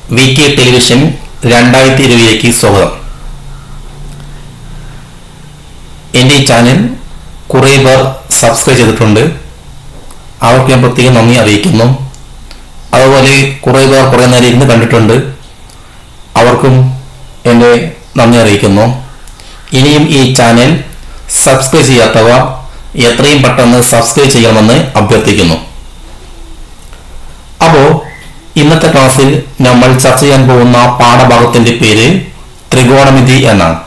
V K television രണ്ടായിരത്തി ഇരുപതിലേക്ക് സ്വാഗതം എൻ്റെ ഈ ചാനൽ കുറേ പേർ സബ്സ്ക്രൈബ് ചെയ്തിട്ടുണ്ട് അവർക്ക് ഞാൻ പ്രത്യേകം നന്ദി അറിയിക്കുന്നു അതുപോലെ കുറേ പേർ കുറേ നേരം ഇരുന്ന് കണ്ടിട്ടുണ്ട് അവർക്കും എൻ്റെ നന്ദി അറിയിക്കുന്നു ഇനിയും ഈ ചാനൽ സബ്സ്ക്രൈബ് ചെയ്യാത്തവ എത്രയും പെട്ടെന്ന് സബ്സ്ക്രൈബ് ചെയ്യണമെന്ന് അഭ്യർത്ഥിക്കുന്നു അപ്പോൾ ഇന്നത്തെ ക്ലാസ്സിൽ നമ്മൾ ചർച്ച ചെയ്യാൻ പോകുന്ന പാഠഭാഗത്തിന്റെ പേര് ത്രികോണമിതി എന്നാണ്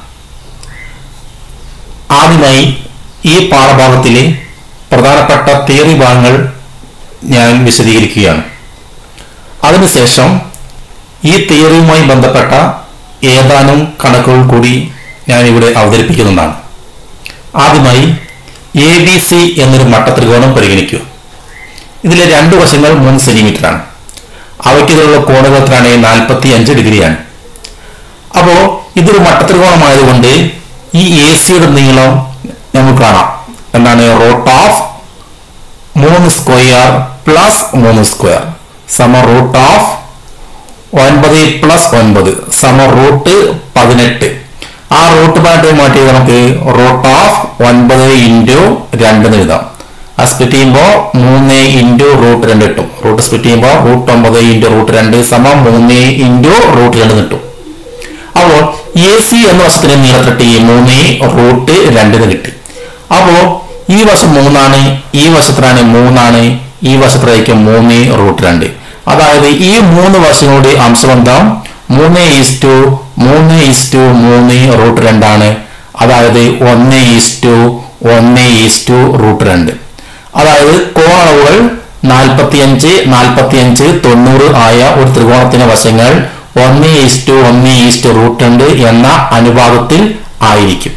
ആദ്യമായി ഈ പാഠഭാഗത്തിലെ പ്രധാനപ്പെട്ട തിയറി ഭാഗങ്ങൾ ഞാൻ വിശദീകരിക്കുകയാണ് അതിനുശേഷം ഈ തിയറിയുമായി ബന്ധപ്പെട്ട ഏതാനും കണക്കുകൾ കൂടി ഞാൻ ഇവിടെ അവതരിപ്പിക്കുന്നതാണ് ആദ്യമായി എ ബി സി എന്നൊരു മട്ടത്രികോണം പരിഗണിക്കുക ഇതിലെ രണ്ട് വശങ്ങൾ മൂന്ന് സെന്റിമീറ്റർ ആണ് അവയ്ക്കിതിലുള്ള കോണുകൾ എത്രയാണ് നാൽപ്പത്തി അഞ്ച് ഡിഗ്രിയാണ് അപ്പോ ഇതൊരു മട്ടത്രികോണമായതുകൊണ്ട് ഈ എ സിയുടെ നീളം നമുക്ക് കാണാം എന്താണ് റൂട്ട് ഓഫ് മൂന്ന് സ്ക്വയർ പ്ലസ് മൂന്ന് സ്ക്വയർ സമ റൂട്ട് ഓഫ് ഒൻപത് പ്ലസ് ഒൻപത് സമ റൂട്ട് പതിനെട്ട് ആ റൂട്ട് പാട്ട് മാറ്റി നമുക്ക് റൂട്ട് ഓഫ് ഒൻപത് ഇൻറ്റു രണ്ട് എന്ന് എഴുതാം ആ സ്പ്ലിറ്റ് ചെയ്യുമ്പോൾ മൂന്ന് ഇൻറ്റു റൂട്ട് രണ്ട് കിട്ടും റൂട്ട് സ്പ്ലിറ്റ് ചെയ്യുമ്പോൾ റൂട്ട് ഒമ്പത് ഇൻറ്റു റൂട്ട് രണ്ട് സമം മൂന്ന് ഇൻറ്റു റൂട്ട് രണ്ട് കിട്ടും അപ്പോൾ എ സി എന്ന വശത്തിന് നീളത്തിട്ട് മൂന്ന് റൂട്ട് രണ്ടിന് കിട്ടി അപ്പോ ഈ വശം മൂന്നാണ് ഈ വശത്തിനാണ് മൂന്നാണ് ഈ വശത്തിലായിരിക്കും മൂന്ന് റൂട്ട് രണ്ട് അതായത് ഈ മൂന്ന് വശങ്ങളുടെ അംശബന്ധം മൂന്ന് ഈസ്റ്റു മൂന്ന് ഈസ്റ്റു മൂന്ന് റൂട്ട് രണ്ടാണ് അതായത് ഒന്ന് ഈസ്റ്റു ഒന്ന് ഈസ്റ്റു റൂട്ട് രണ്ട് അതായത് കോണളവുകൾ നാൽപ്പത്തിയഞ്ച് നാൽപ്പത്തിയഞ്ച് തൊണ്ണൂറ് ആയ ഒരു ത്രികോണത്തിന്റെ വശങ്ങൾ ഒന്ന് ഈസ്റ്റു ഒന്ന് ഈസ്റ്റു റൂട്ട് രണ്ട് എന്ന അനുപാതത്തിൽ ആയിരിക്കും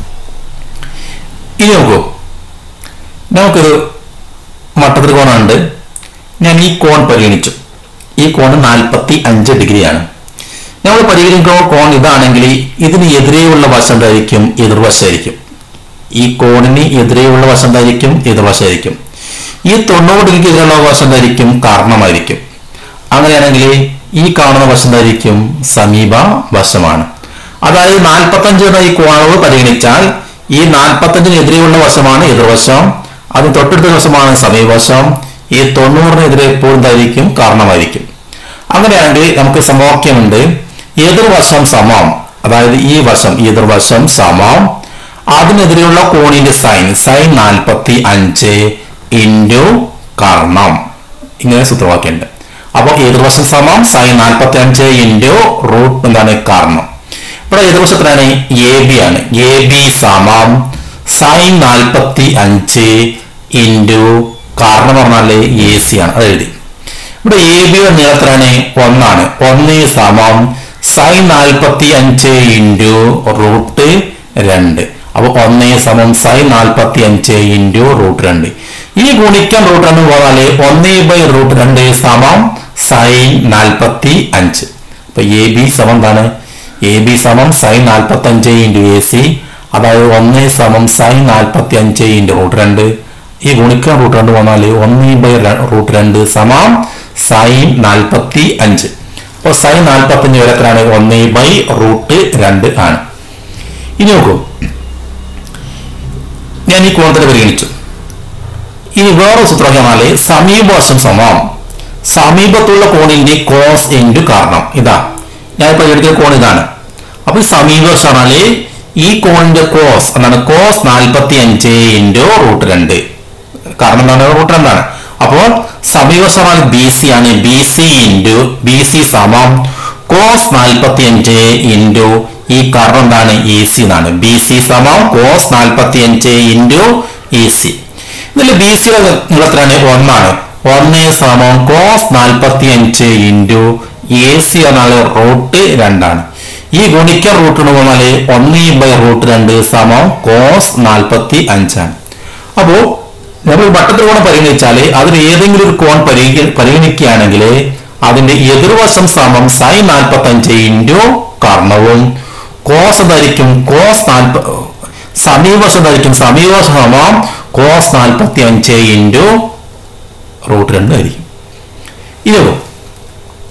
ഇനി നോക്കൂ നമുക്കൊരു മട്ടത്രികോണമുണ്ട് ഞാൻ ഈ കോൺ പരിഗണിച്ചു ഈ കോൺ നാൽപ്പത്തി അഞ്ച് ഡിഗ്രിയാണ് നമ്മൾ പരിഗണിക്കുന്ന കോൺ ഇതാണെങ്കിൽ ഇതിന് എതിരെയുള്ള വശം എന്തായിരിക്കും എതിർവശമായിരിക്കും ഈ കോണിന് എതിരെയുള്ള വശം എന്തായിരിക്കും എതിർവശമായിരിക്കും ഈ തൊണ്ണൂറ് ഡിഗ്രിക്ക് എതിരെയുള്ള വശം എന്തായിരിക്കും കാരണമായിരിക്കും അങ്ങനെയാണെങ്കിൽ ഈ കാണുന്ന വശം എന്തായിരിക്കും സമീപ വശമാണ് അതായത് നാൽപ്പത്തഞ്ച് എന്ന ഈ കോണവ് പരിഗണിച്ചാൽ ഈ നാൽപ്പത്തഞ്ചിന് എതിരെയുള്ള വശമാണ് എതിർവശം അത് തൊട്ടടുത്ത വശമാണ് സമീപവശം ഈ തൊണ്ണൂറിനെതിരെ എപ്പോഴും എന്തായിരിക്കും കാരണമായിരിക്കും അങ്ങനെയാണെങ്കിൽ നമുക്ക് സമവാക്യമുണ്ട് എതിർവശം സമം അതായത് ഈ വശം എതിർവശം സമം അതിനെതിരെയുള്ള കോണിന്റെ സൈൻ സൈൻ നാൽപ്പത്തി അഞ്ച് ഇൻറ്റു കർണം ഇങ്ങനെ സൂത്രവാക്യമുണ്ട് അപ്പോൾ എതിർവശം സമം സൈൻ നാൽപ്പത്തി അഞ്ച് ഇൻറ്റു റൂട്ട് എന്താണ് കർണം ഇവിടെ എതിർവശത്തിലാണ് എ ബി ആണ് എ ബി സമം സൈൻ നാൽപ്പത്തി അഞ്ച് ഇൻറ്റു കാരണം പറഞ്ഞാല് എ സി ആണ് അത് എഴുതി ഇവിടെ എ ബിയുടെ നീളത്തിലാണ് ഒന്നാണ് ഒന്ന് സമം സൈൻ നാൽപ്പത്തി അഞ്ച് ഇൻറ്റു റൂട്ട് രണ്ട് അപ്പൊ ഒന്ന് സമം സൈൻ നാൽപ്പത്തി അഞ്ച് ഇൻറ്റു റൂട്ട് രണ്ട് ഈ ഗുണിക്കാൻ റൂട്ട് രണ്ട് പോകാല് ഒന്ന് ബൈ റൂട്ട് രണ്ട് സമം സൈൻ നാൽപ്പത്തി അഞ്ച് അപ്പൊ എ ബി സമം എന്താണ് എ ബി സമം സൈൻ നാൽപ്പത്തി അഞ്ച് ഇൻറ്റു എ സി അതായത് ഒന്ന് സമം സൈൻ നാൽപ്പത്തി അഞ്ച് ഇൻറ്റു റൂട്ട് രണ്ട് ഈ ഗുണിക്കാൻ റൂട്ട് രണ്ട് പോന്നാല് ഒന്ന് ബൈ റൂട്ട് രണ്ട് സമം സൈൻ നാൽപ്പത്തി അഞ്ച് അപ്പോൾ സൈൻ നാൽപ്പത്തി അഞ്ച് വരത്തിലാണ് ഒന്ന് ബൈ റൂട്ട് രണ്ട് ആണ് ഇനി നോക്കൂ ഞാൻ ഈ കോണത്തിന് പരിഗണിച്ചു ഇനി വേറെ സൂത്രമാല് സമീപവശം സമം സമീപത്തുള്ള കോണിന്റെ കോസ് ഇൻറ്റു കാരണം ഇതാ ഞാൻ പരിഗണിക്കുന്ന കോൺ ഇതാണ് അപ്പൊ ഈ സമീപവശമാല് ഈ കോണിന്റെ കോസ് എന്താണ് കോസ് നാൽപ്പത്തി അഞ്ച് ഇൻറ്റു റൂട്ട് രണ്ട് കാരണം എന്താണ് റൂട്ട് രണ്ടാണ് അപ്പോൾ സമീപവശമാണ് ബി സി ആണ് B C into B C സമം കോസ് നാൽപ്പത്തി അഞ്ച് ഇൻറ്റു ഈ കാരണം എന്താണ് എ സി എന്നാണ് ബി സി സമം കോസ് നാൽപ്പത്തി അഞ്ച് ഇൻറ്റു എ സി ഇതിൽ ബി സിയുടെ നീളത്തിലാണ് ഒന്നാണ് ഒന്ന് സമം കോസ് നാൽപ്പത്തി അഞ്ച് ഇൻറ്റു എ സി എന്നാല് റൂട്ട് രണ്ടാണ് ഈ ഗുണിക്ക റൂട്ട് പോന്നാല് ഒന്ന് ബൈ റൂട്ട് രണ്ട് സമം കോസ് നാൽപ്പത്തി അഞ്ചാണ് അപ്പോ നമ്മൾ വട്ടത്രികോണം പരിഗണിച്ചാൽ അതിൽ ഏതെങ്കിലും ഒരു കോൺ പരിഗ പരിഗണിക്കുകയാണെങ്കിൽ അതിന്റെ എതിർവശം സമം സൈൻ നാൽപ്പത്തി അഞ്ച് ഇൻറ്റു കർണവും കോസ് എന്തായിരിക്കും കോസ് നാൽപ്പ സമീപവശം എന്തായിരിക്കും സമീപവശം സമം കോസ് നാൽപ്പത്തി അഞ്ച് ഇൻറ്റു റൂട്ട് രണ്ട് ആയിരിക്കും ഇനി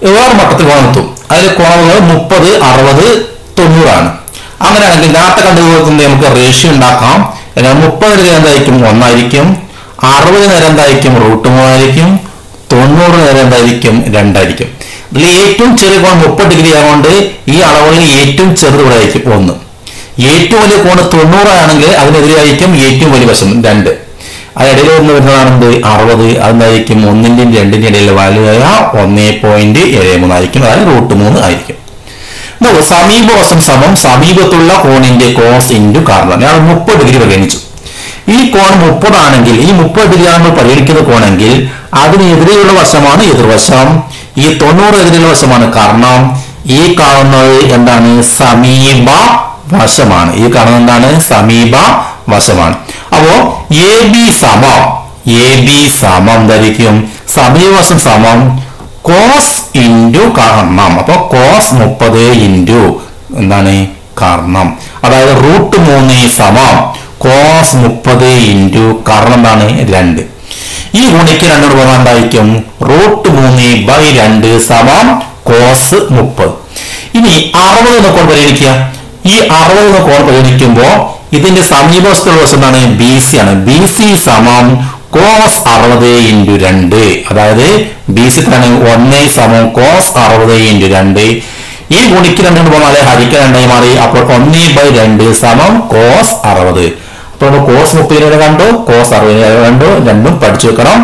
വേറെ മട്ടത്തിൽ കോണം എത്തും അതിൽ കോണുകൾ മുപ്പത് അറുപത് തൊണ്ണൂറാണ് അങ്ങനെയാണെങ്കിൽ നേരത്തെ കണ്ടുപോകുന്നത് നമുക്ക് റേഷ്യോ ഉണ്ടാക്കാം എന്നാൽ മുപ്പത് നേരം എന്തായിരിക്കും ഒന്നായിരിക്കും അറുപത് നേരം എന്തായിരിക്കും റൂട്ട് മൂന്നായിരിക്കും തൊണ്ണൂറ് നേരം എന്തായിരിക്കും രണ്ടായിരിക്കും ഇതിൽ ഏറ്റവും ചെറിയ കോൺ മുപ്പത് ഡിഗ്രി ആയതുകൊണ്ട് ഈ അളവുകളിൽ ഏറ്റവും ചെറുത് ഇവിടെ ആയിരിക്കും ഒന്ന് ഏറ്റവും വലിയ കോണ് തൊണ്ണൂറാണെങ്കിൽ അതിനെതിരായിരിക്കും ഏറ്റവും വലിയ വശം രണ്ട് അതിനിടയിൽ നിന്ന് വരുന്നതാണ് എന്ത് അറുപത് അതെന്തായിരിക്കും ഒന്നിന്റെയും രണ്ടിന്റെയും ഇടയിലെ വാല്യൂ ആയ ഒന്നേ പോയിന്റ് ഏഴ് മൂന്നായിരിക്കും അതായത് റൂട്ട് മൂന്ന് ആയിരിക്കും നോക്കൂ സമീപവശം സമം സമീപത്തുള്ള കോണിന്റെ കോസ് ഇൻറ്റു കാരണം ഞാൻ മുപ്പത് ഡിഗ്രി പരിഗണിച്ചു ഈ കോൺ മുപ്പതാണെങ്കിൽ ഈ മുപ്പത് ഡിഗ്രി നമ്മൾ പരിഗണിക്കുന്ന കോണെങ്കിൽ അതിന് എതിരെയുള്ള വശമാണ് എതിർവശം ഈ തൊണ്ണൂറ് എതിരെയുള്ള വശമാണ് കാരണം ഈ കാണുന്നത് എന്താണ് സമീപ വശമാണ് ഈ കാണുന്നത് എന്താണ് സമീപ വശമാണ് അപ്പോ എ ബി സമം എ ബി സമം എന്തായിരിക്കും സമീപവശം സമം കോസ് ഇൻറ്റു കർണം അപ്പൊ കോസ് മുപ്പത് ഇൻറ്റു എന്താണ് കർണം അതായത് റൂട്ട് മൂന്ന് സമം കോസ് മുപ്പത് ഇൻറ്റു കർണം എന്താണ് രണ്ട് ഈ ഗുണിക്ക് രണ്ടോട് പോകാൻ എന്തായിരിക്കും റൂട്ട് മൂന്ന് ബൈ രണ്ട് സമം കോസ് മുപ്പത് ഇനി അറുപത് എന്ന കോൺ പരിഗണിക്കുക ഈ അറുപത് എന്ന കോൺ പരിഗണിക്കുമ്പോൾ ഇതിന്റെ സമീപസ്ഥലുള്ള വശം എന്താണ് ബി സി ആണ് ബി സി സമം കോസ് അറുപത് ഇൻറ്റു രണ്ട് അതായത് ബി സി തന്നെ ഒന്ന് സമം കോസ് അറുപത് ഇൻറ്റു രണ്ട് ഈ ഗുണിക്ക് രണ്ടുകൊണ്ട് പോകാതെ ഹരിക്കാൻ രണ്ടായി മാറി അപ്പോൾ ഒന്ന് ബൈ രണ്ട് സമം കോസ് അറുപത് അപ്പോൾ നമ്മൾ കോസ് മുപ്പതിനെ കണ്ടു കോസ് അറുപതിനെ കണ്ടു രണ്ടും പഠിച്ചു വെക്കണം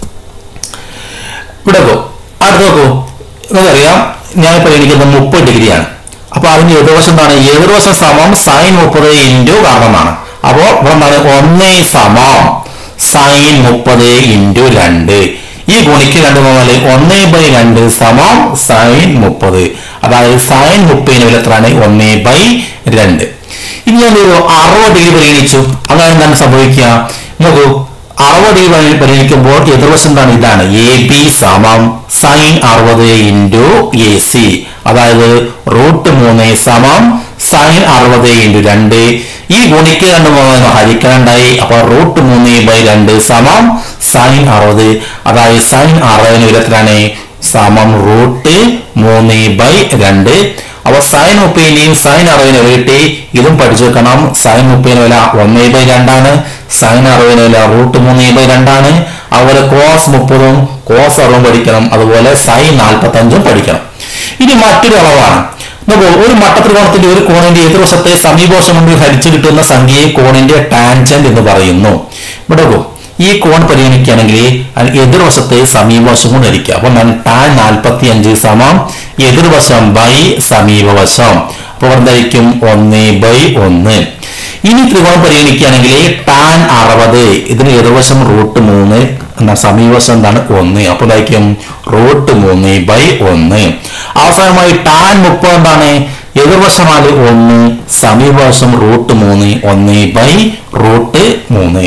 ഇവിടെ നോക്കൂ അടുത്ത് നോക്കൂ നമുക്കറിയാം ഞാൻ പരിഗണിക്കുന്നത് മുപ്പത് ഡിഗ്രിയാണ് അപ്പൊ അതിന്റെ എതിർവശം എന്താണ് എതിർവശം സമം സൈൻ മുപ്പത് ഇൻറ്റു കാരണമാണ് അപ്പോ ഇവിടെ എന്താണ് ഒന്ന് സമം സൈൻ മുപ്പത് ഇൻറ്റു രണ്ട് ഈ ഗുണിക്ക് രണ്ട് പറഞ്ഞാല് ഒന്ന് ബൈ രണ്ട് സമം സൈൻ മുപ്പത് അതായത് സൈൻ മുപ്പതിന് വില എത്രയാണ് ഒന്ന് ബൈ രണ്ട് ഇനി ഞാൻ ഒരു അറുപത് ഡിഗ്രി പരിഗണിച്ചു അങ്ങനെ എന്താണ് സംഭവിക്കുക നോക്കൂ അറുപത് ഡിഗ്രി പരി- പരിഗണിക്കുമ്പോൾ എതിർവശം എന്താണ് ഇതാണ് എ ബി സമം സൈൻ അറുപത് ഇൻറ്റു എ സി അതായത് റൂട്ട് മൂന്ന് സമം സൈൻ അറുപത് ഇൻറ്റു രണ്ട് ഈ ഗുണിക്ക് രണ്ട് മൂന്ന് ഹരിക്കാനുണ്ടായി അപ്പൊ റൂട്ട് മൂന്ന് ബൈ രണ്ട് സമം സൈൻ അറുപത് അതായത് സൈൻ അറുപതിന് വിധത്തിലാണ് സമം റൂട്ട് മൂന്ന് ബൈ രണ്ട് അപ്പൊ സൈൻ മുപ്പതിന്റെയും സൈൻ അറുപതിനെ കിട്ടി ഇതും പഠിച്ചു വെക്കണം സൈൻ മുപ്പതിന് വില ഒന്ന് ബൈ രണ്ടാണ് സൈൻ അറുപതിന് വില റൂട്ട് മൂന്ന് ബൈ രണ്ടാണ് അതുപോലെ കോസ് മുപ്പതും കോസ് അറുപതും പഠിക്കണം അതുപോലെ സൈൻ നാൽപ്പത്തി അഞ്ചും പഠിക്കണം ഇനി മറ്റൊരു അളവാണ് നോക്കൂ ഒരു മട്ടത്രികോണത്തിന്റെ ഒരു കോണിന്റെ എതിർവശത്തെ സമീപവശം കൊണ്ട് ഹരിച്ചു കിട്ടുന്ന സംഖ്യയെ കോണിന്റെ ടാൻജന്റ് എന്ന് പറയുന്നു ഇവിടെ നോക്കൂ ഈ കോൺ പരിഗണിക്കുകയാണെങ്കിൽ അതിന് എതിർവശത്തെ സമീപവശം കൊണ്ട് ഹരിക്കുക അപ്പൊ ഞാൻ ടാൻ നാൽപ്പത്തി അഞ്ച് സമം എതിർവശം ബൈ സമീപവശം അപ്പോൾ എന്തായിരിക്കും ഒന്ന് ബൈ ഒന്ന് ഇനി ത്രികോണം പരിഗണിക്കുകയാണെങ്കിൽ ടാൻ അറുപത് ഇതിന് എതിർവശം റൂട്ട് മൂന്ന് എന്നാ സമീപവശം എന്താണ് ഒന്ന് അപ്പൊ എന്തായിരിക്കും റൂട്ട് മൂന്ന് ബൈ ഒന്ന് അവസാനമായി ടാൻ മുപ്പത് എന്താണ് എതിർവശമാണ് ഒന്ന് സമീപവശം റൂട്ട് മൂന്ന് ഒന്ന് ബൈ റൂട്ട് മൂന്ന്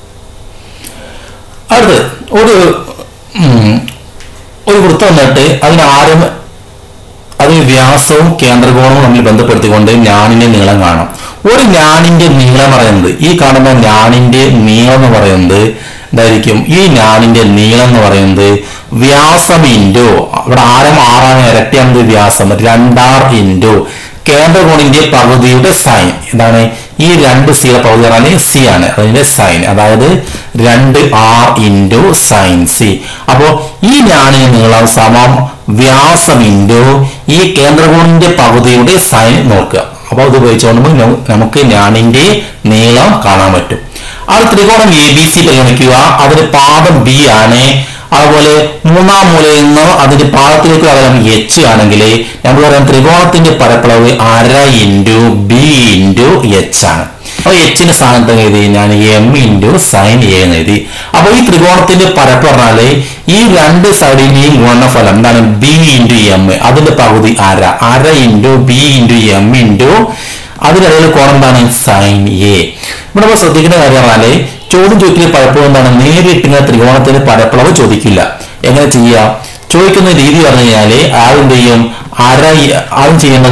അടുത്ത് ഒരു ഉം, ഒരു വൃത്തം വന്നിട്ട് അതിന് ആരം അതിന് വ്യാസവും കേന്ദ്രകോണവും തമ്മിൽ ബന്ധപ്പെടുത്തിക്കൊണ്ട് ഞാനിന്റെ നീളം കാണാം ഒരു ഞാനിന്റെ നീളം പറയുന്നത് ഈ കാണുന്ന ഞാനിന്റെ നീളം എന്ന് പറയുന്നത് എന്തായിരിക്കും ഈ ഞാനിന്റെ നീളം എന്ന് പറയുന്നത് വ്യാസം ഇൻറ്റു ഇവിടെ ആരം ആറാണ് ഇരട്ടിയാണത് വ്യാസം രണ്ടാർ ഇൻറ്റു കേന്ദ്രകോണിന്റെ പകുതിയുടെ സൈൻ എന്താണ് ഈ രണ്ട് സിയുടെ പകുതി പറഞ്ഞാൽ സി ആണ് അതിന്റെ സൈൻ അതായത് രണ്ട് ആർ ഇൻറ്റു സൈൻ സി അപ്പോ ഈ ഞാനിന് നീളം സമം വ്യാസം ഇൻറ്റു ഈ കേന്ദ്രകോണിന്റെ പകുതിയുടെ സൈൻ നോക്കുക അപ്പൊ അത് ഉപയോഗിച്ചുകൊണ്ട് നമുക്ക് നമുക്ക് ഞാനിന്റെ നീളം കാണാൻ പറ്റും ആ ത്രികോണം എ ബി സി പരിഗണിക്കുക അതിന് പാദം ബി ആണ് അതുപോലെ മൂന്നാം മൂലയിൽ നിന്ന് അതിന്റെ പാദത്തിലേക്ക് അകലം എച്ച് ആണെങ്കിൽ നമ്മൾ പറയാം ത്രികോണത്തിന്റെ പരപ്പളവ് അര ഇൻറ്റു ബി ഇൻറ്റു എച്ച് ആണ് അപ്പൊ എച്ചിന്റെ സ്ഥാനത്ത് എഴുതി ഞാൻ എം ഇൻറ്റു സൈൻ എ എന്ന് എഴുതി അപ്പൊ ഈ ത്രികോണത്തിന്റെ പരപ്പ് പറഞ്ഞാല് ഈ രണ്ട് സൈഡിന്റെയും ഗുണഫലം എന്താണ് ബി ഇൻറ്റു എം അതിന്റെ പകുതി അര അര into B into M into അതിനിടയിൽ കോണം എന്താണ് സൈൻ എ ഇവിടെ ഇപ്പൊ ശ്രദ്ധിക്കേണ്ട കാര്യം പറഞ്ഞാല് ചോദ്യം ചോദിക്കുന്ന പലപ്പോഴും എന്താണ് നേരിട്ട് ഇങ്ങനെ ത്രികോണത്തിന്റെ പരപ്പളവ് ചോദിക്കില്ല എങ്ങനെ ചെയ്യാം ചോദിക്കുന്ന രീതി പറഞ്ഞു കഴിഞ്ഞാല് ആദ്യം ചെയ്യും അര ആദ്യം ചെയ്യുന്നത്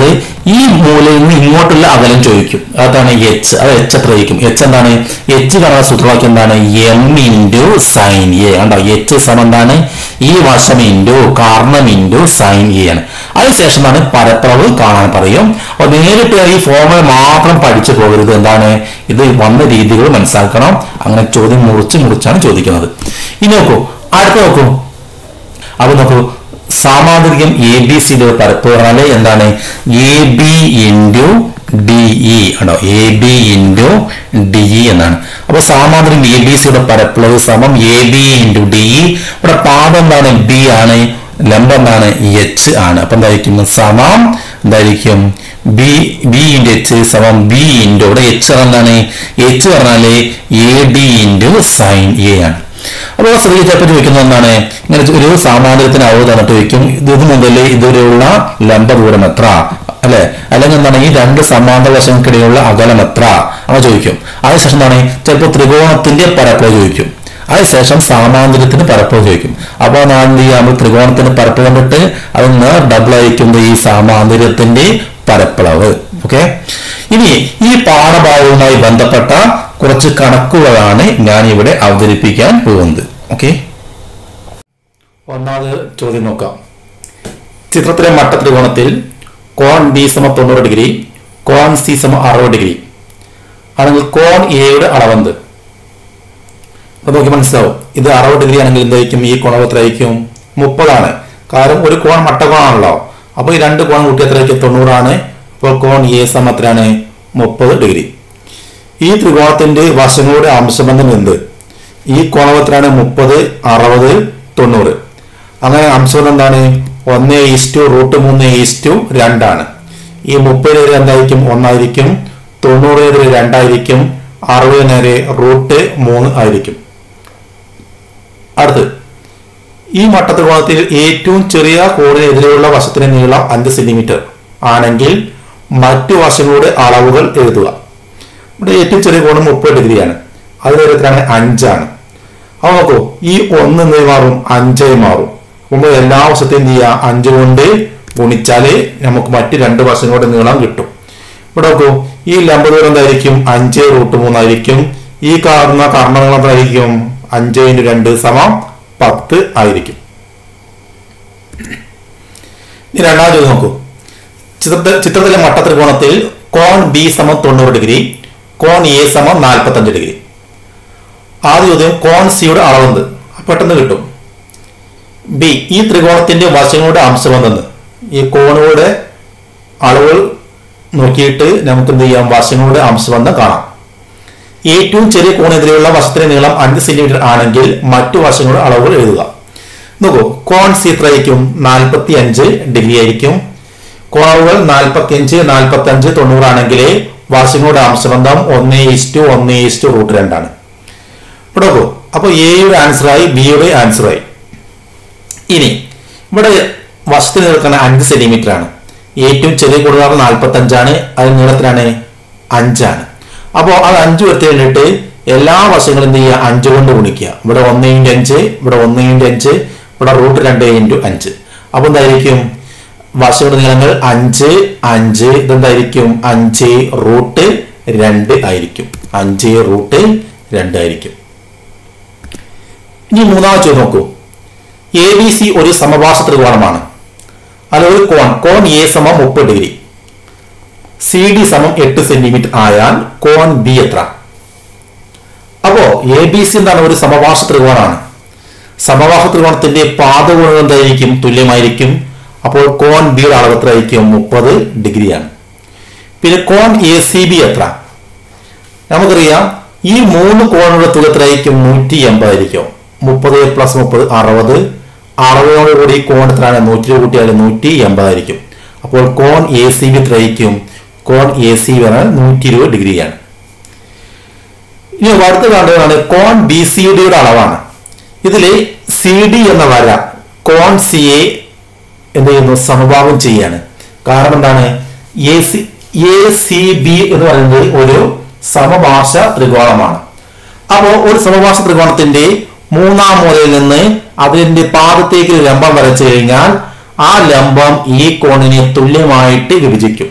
ഈ മൂലയിൽ നിന്ന് ഇങ്ങോട്ടുള്ള അകലം ചോദിക്കും അതാണ് എച്ച് അത് എച്ച് എത്ര ആയിരിക്കും എച്ച് എന്താണ് എച്ച് കാണുന്ന സൂത്രവാക്യം എന്താണ് എം ഇൻറ്റു സൈൻ എ കണ്ടോ എച്ച് സമം എന്താണ് ഈ വശം ഇൻറ്റു കാർണം ഇൻറ്റു സൈൻ എ ആണ് അതിനുശേഷം എന്താണ് പരപ്പളവ് കാണാൻ പറയും അപ്പൊ നേരിട്ട് ഈ ഫോർമുല മാത്രം പഠിച്ചു പോകരുത് എന്താണ് ഇത് വന്ന രീതികൾ മനസ്സിലാക്കണം അങ്ങനെ ചോദ്യം മുറിച്ച് മുറിച്ചാണ് ചോദിക്കുന്നത് ഇനി നോക്കൂ അടുത്ത നോക്കൂ അപ്പൊ നോക്കൂ സാമാന്തരികം എ ബി സിയുടെ പരപ്പ് പറഞ്ഞാല് എന്താണ് A B into D E ആണോ A B into D E എന്നാണ് അപ്പൊ സാമാന്തരികം എ ബി സിയുടെ പരപ്പളവ് സമം A B into D E ഇവിടെ പാദം എന്താണ് ബി ആണ് ലംബം എന്താണ് എച്ച് ആണ് അപ്പൊ എന്തായിരിക്കും സമം എന്തായിരിക്കും ബി ബി ഇൻറ്റു എച്ച് സമം ബി ഇൻറ്റു ഇവിടെ എച്ച് എന്താണ് എച്ച് പറഞ്ഞാല് A D into sine A ആണ് അപ്പോൾ ശ്രദ്ധിച്ചപ്പോൾ ചോദിക്കുന്നത് എന്താണ് ഇങ്ങനെ ഒരു സാമാന്യത്തിന് അളവ് തന്നിട്ട് ചോദിക്കും ഇത് ഇത് മുതൽ ഇതുവരെയുള്ള ലംബ ദൂരം എത്ര അല്ലെ അല്ലെങ്കിൽ എന്താണ് ഈ രണ്ട് സമാന്തര വശങ്ങൾക്കിടയിലുള്ള അകലം എത്ര അങ്ങനെ ചോദിക്കും അതിനുശേഷം എന്താണ് ചിലപ്പോൾ ത്രികോണത്തിന്റെ പരപ്പളവ് ചോദിക്കും അതിനുശേഷം സാമാന്തരത്തിന് പരപ്പളവ് ചോദിക്കും അപ്പോൾ ഞാൻ എന്ത് ചെയ്യാം നമ്മൾ ത്രികോണത്തിന് പരപ്പ് കണ്ടിട്ട് അതിന് ഡബിൾ ആയിരിക്കുന്നത് ഈ സാമാന്തര്യത്തിന്റെ പരപ്പളവ് ഓക്കെ ഇനി ഈ പാഠഭാഗവുമായി ബന്ധപ്പെട്ട കുറച്ച് കണക്കുകളാണ് ഞാൻ ഇവിടെ അവതരിപ്പിക്കാൻ പോകുന്നത് ഓക്കെ ഒന്നാമത് ചോദ്യം നോക്കാം ചിത്രത്തിലെ മട്ടത്രികോണത്തിൽ കോൺ ബി സമ തൊണ്ണൂറ് ഡിഗ്രി കോൺ സി സമ അറുപത് ഡിഗ്രി ആണെങ്കിൽ കോൺ എയുടെ അളവെന്ത് അപ്പൊ നോക്കി മനസ്സിലാവും ഇത് അറുപത് ഡിഗ്രി ആണെങ്കിൽ എന്തായിരിക്കും ഈ കോണം എത്രയായിരിക്കും മുപ്പതാണ് കാരണം ഒരു കോൺ മട്ടകോണാണല്ലോ അപ്പൊ ഈ രണ്ട് കോൺ കൂട്ടി എത്രയായിരിക്കും തൊണ്ണൂറാണ് അപ്പോൾ കോൺ എ സമം എത്രയാണ് മുപ്പത് ഡിഗ്രി ഈ ത്രികോണത്തിന്റെ വശങ്ങളുടെ അംശബന്ധം എന്ത് ഈ കോണം എത്രയാണ് മുപ്പത് അറുപത് തൊണ്ണൂറ് അങ്ങനെ അംശബന്ധം എന്താണ് ഒന്ന് ഈസ്റ്റു റൂട്ട് മൂന്ന് ഈസ്റ്റു രണ്ടാണ് ഈ മുപ്പത് നേരെ എന്തായിരിക്കും ഒന്നായിരിക്കും തൊണ്ണൂറ് നേരെ രണ്ടായിരിക്കും അറുപത് നേരെ റൂട്ട് മൂന്ന് ആയിരിക്കും അടുത്ത് ഈ മട്ടത്രികോണത്തിൽ ഏറ്റവും ചെറിയ കോണിനെതിരെയുള്ള വശത്തിന്റെ നീളം അഞ്ച് സെന്റിമീറ്റർ ആണെങ്കിൽ മറ്റു വശങ്ങളുടെ അളവുകൾ എഴുതുക ഇവിടെ ഏറ്റവും ചെറിയ കോണ് മുപ്പത് ഡിഗ്രിയാണ് അത് എത്രയാണ് അഞ്ചാണ് അപ്പൊ നോക്കൂ ഈ ഒന്ന് എന്തായി മാറും അഞ്ചായി മാറും നമ്മൾ എല്ലാ വശത്തെയും എന്ത് ചെയ്യുക അഞ്ച് കൊണ്ട് ഗുണിച്ചാല് നമുക്ക് മറ്റ് രണ്ട് വശങ്ങളുടെ നീളം കിട്ടും ഇവിടെ നോക്കൂ ഈ ലംബ ദൂരം എന്തായിരിക്കും അഞ്ച് റൂട്ട് മൂന്നായിരിക്കും ഈ കാണുന്ന കർമ്മങ്ങൾ എന്തായിരിക്കും അഞ്ച് ഇൻറ്റു രണ്ട് സമം പത്ത് ആയിരിക്കും ഇനി രണ്ടാമത് ചോദ്യം നോക്കൂ ചിത്രത്തിൽ ചിത്രത്തിലെ മട്ടത്രികോണത്തിൽ കോൺ ബി സമം തൊണ്ണൂറ് ഡിഗ്രി കോൺ എ സമം നാൽപ്പത്തഞ്ച് ഡിഗ്രി ആദ്യ ചോദ്യം കോൺ സിയുടെ അളവെന്ത് പെട്ടെന്ന് കിട്ടും ബി ഈ ത്രികോണത്തിന്റെ വശങ്ങളുടെ അംശമെന്തെന്ന് ഈ കോണുകളുടെ അളവുകൾ നോക്കിയിട്ട് നമുക്ക് എന്ത് ചെയ്യാം വശങ്ങളുടെ അംശബന്ധം കാണാം ഏറ്റവും ചെറിയ കോണെതിരെയുള്ള വശത്തിന്റെ നീളം അഞ്ച് സെന്റിമീറ്റർ ആണെങ്കിൽ മറ്റു വശങ്ങളുടെ അളവുകൾ എഴുതുക നോക്കൂ കോൺ സി എത്രയായിരിക്കും നാൽപ്പത്തി അഞ്ച് ഡിഗ്രി ആയിരിക്കും കോണുകൾ നാൽപ്പത്തി അഞ്ച് നാൽപ്പത്തി അഞ്ച് തൊണ്ണൂറാണെങ്കിൽ വശങ്ങളുടെ അംശബന്ധം ഒന്ന് ഈസ്റ്റു ഒന്ന് ഈസ്റ്റു റൂട്ട് രണ്ടാണ് ഇവിടെ നോക്കൂ അപ്പൊ എയുടെ ആൻസറായി ബിയുടെ ആൻസറായി ഇനി ഇവിടെ വശത്തിന് നിൽക്കുന്ന അഞ്ച് സെന്റിമീറ്റർ ആണ് ഏറ്റവും ചെറിയ കൂടുതൽ നാൽപ്പത്തി അഞ്ചാണ് അത് നീളത്തിലാണ് അഞ്ചാണ് അപ്പോൾ അത് അഞ്ച് വരുത്തി കഴിഞ്ഞിട്ട് എല്ലാ വശങ്ങളും എന്ത് ചെയ്യുക അഞ്ച് കൊണ്ട് ഗുണിക്കുക ഇവിടെ ഒന്ന് ഇൻറ്റു അഞ്ച് ഇവിടെ ഒന്ന് ഇൻറ്റു അഞ്ച് ഇവിടെ റൂട്ട് രണ്ട് ഇൻറ്റു അഞ്ച് അപ്പൊ എന്തായിരിക്കും വശങ്ങളുടെ നീളങ്ങൾ അഞ്ച് അഞ്ച് ഇതെന്തായിരിക്കും അഞ്ച് റൂട്ട് രണ്ട് ആയിരിക്കും അഞ്ച് റൂട്ട് രണ്ട് ആയിരിക്കും ഇനി മൂന്നാമത് ചോദ്യം നോക്കൂ എ ബി സി ഒരു സമപാർശ്വ ത്രികോണമാണ് അത് ഒരു കോൺ കോൺ എ സമം മുപ്പത് ഡിഗ്രി സി ഡി സമം എട്ട് സെന്റിമീറ്റർ ആയാൽ കോൺ ബി എത്ര അപ്പോ എ ബി സി എന്താണ് ഒരു സമപാർശ്വ ത്രികോണമാണ് സമപാർശ്വ ത്രികോണത്തിന്റെ പാദകോണുകൾ എന്തായിരിക്കും തുല്യമായിരിക്കും അപ്പോൾ കോൺ ബിയുടെ അളവ് എത്ര ആയിരിക്കും മുപ്പത് ഡിഗ്രിയാണ് പിന്നെ കോൺ എ സി ബി എത്ര നമുക്കറിയാം ഈ മൂന്ന് കോണുകളുടെ തുക എത്രയായിരിക്കും നൂറ്റി എൺപതായിരിക്കും മുപ്പത് പ്ലസ് മുപ്പത് അറുപത് അറുപതോട് കൂടി കോൺ എത്രയാണ് നൂറ്റി കൂട്ടിയാൽ നൂറ്റി എൺപതായിരിക്കും അപ്പോൾ കോൺ എ സി ബി എത്രയായിരിക്കും കോൺ എ സി ബി പറഞ്ഞാൽ നൂറ്റി ഇരുപത് ഡിഗ്രിയാണ് ഇനി അടുത്ത് കണ്ടതാണ് കോൺ ബി സി ഡിയുടെ അളവാണ് ഇതിൽ സി ഡി എന്ന വര കോൺ സി എ എന്ത് ചെയ്യുന്നു സമഭാവം ചെയ്യാണ് കാരണം എന്താണ് A C A C B എന്ന് പറയുന്നത് ഒരു സമപാർശ ത്രികോണമാണ് അപ്പോൾ ഒരു സമപാർശ ത്രികോണത്തിന്റെ മൂന്നാം മൂലയിൽ നിന്ന് അതിന്റെ പാദത്തേക്ക് ലംബം വരച്ചു കഴിഞ്ഞാൽ ആ ലംബം ഈ കോണിനെ തുല്യമായിട്ട് വിഭജിക്കും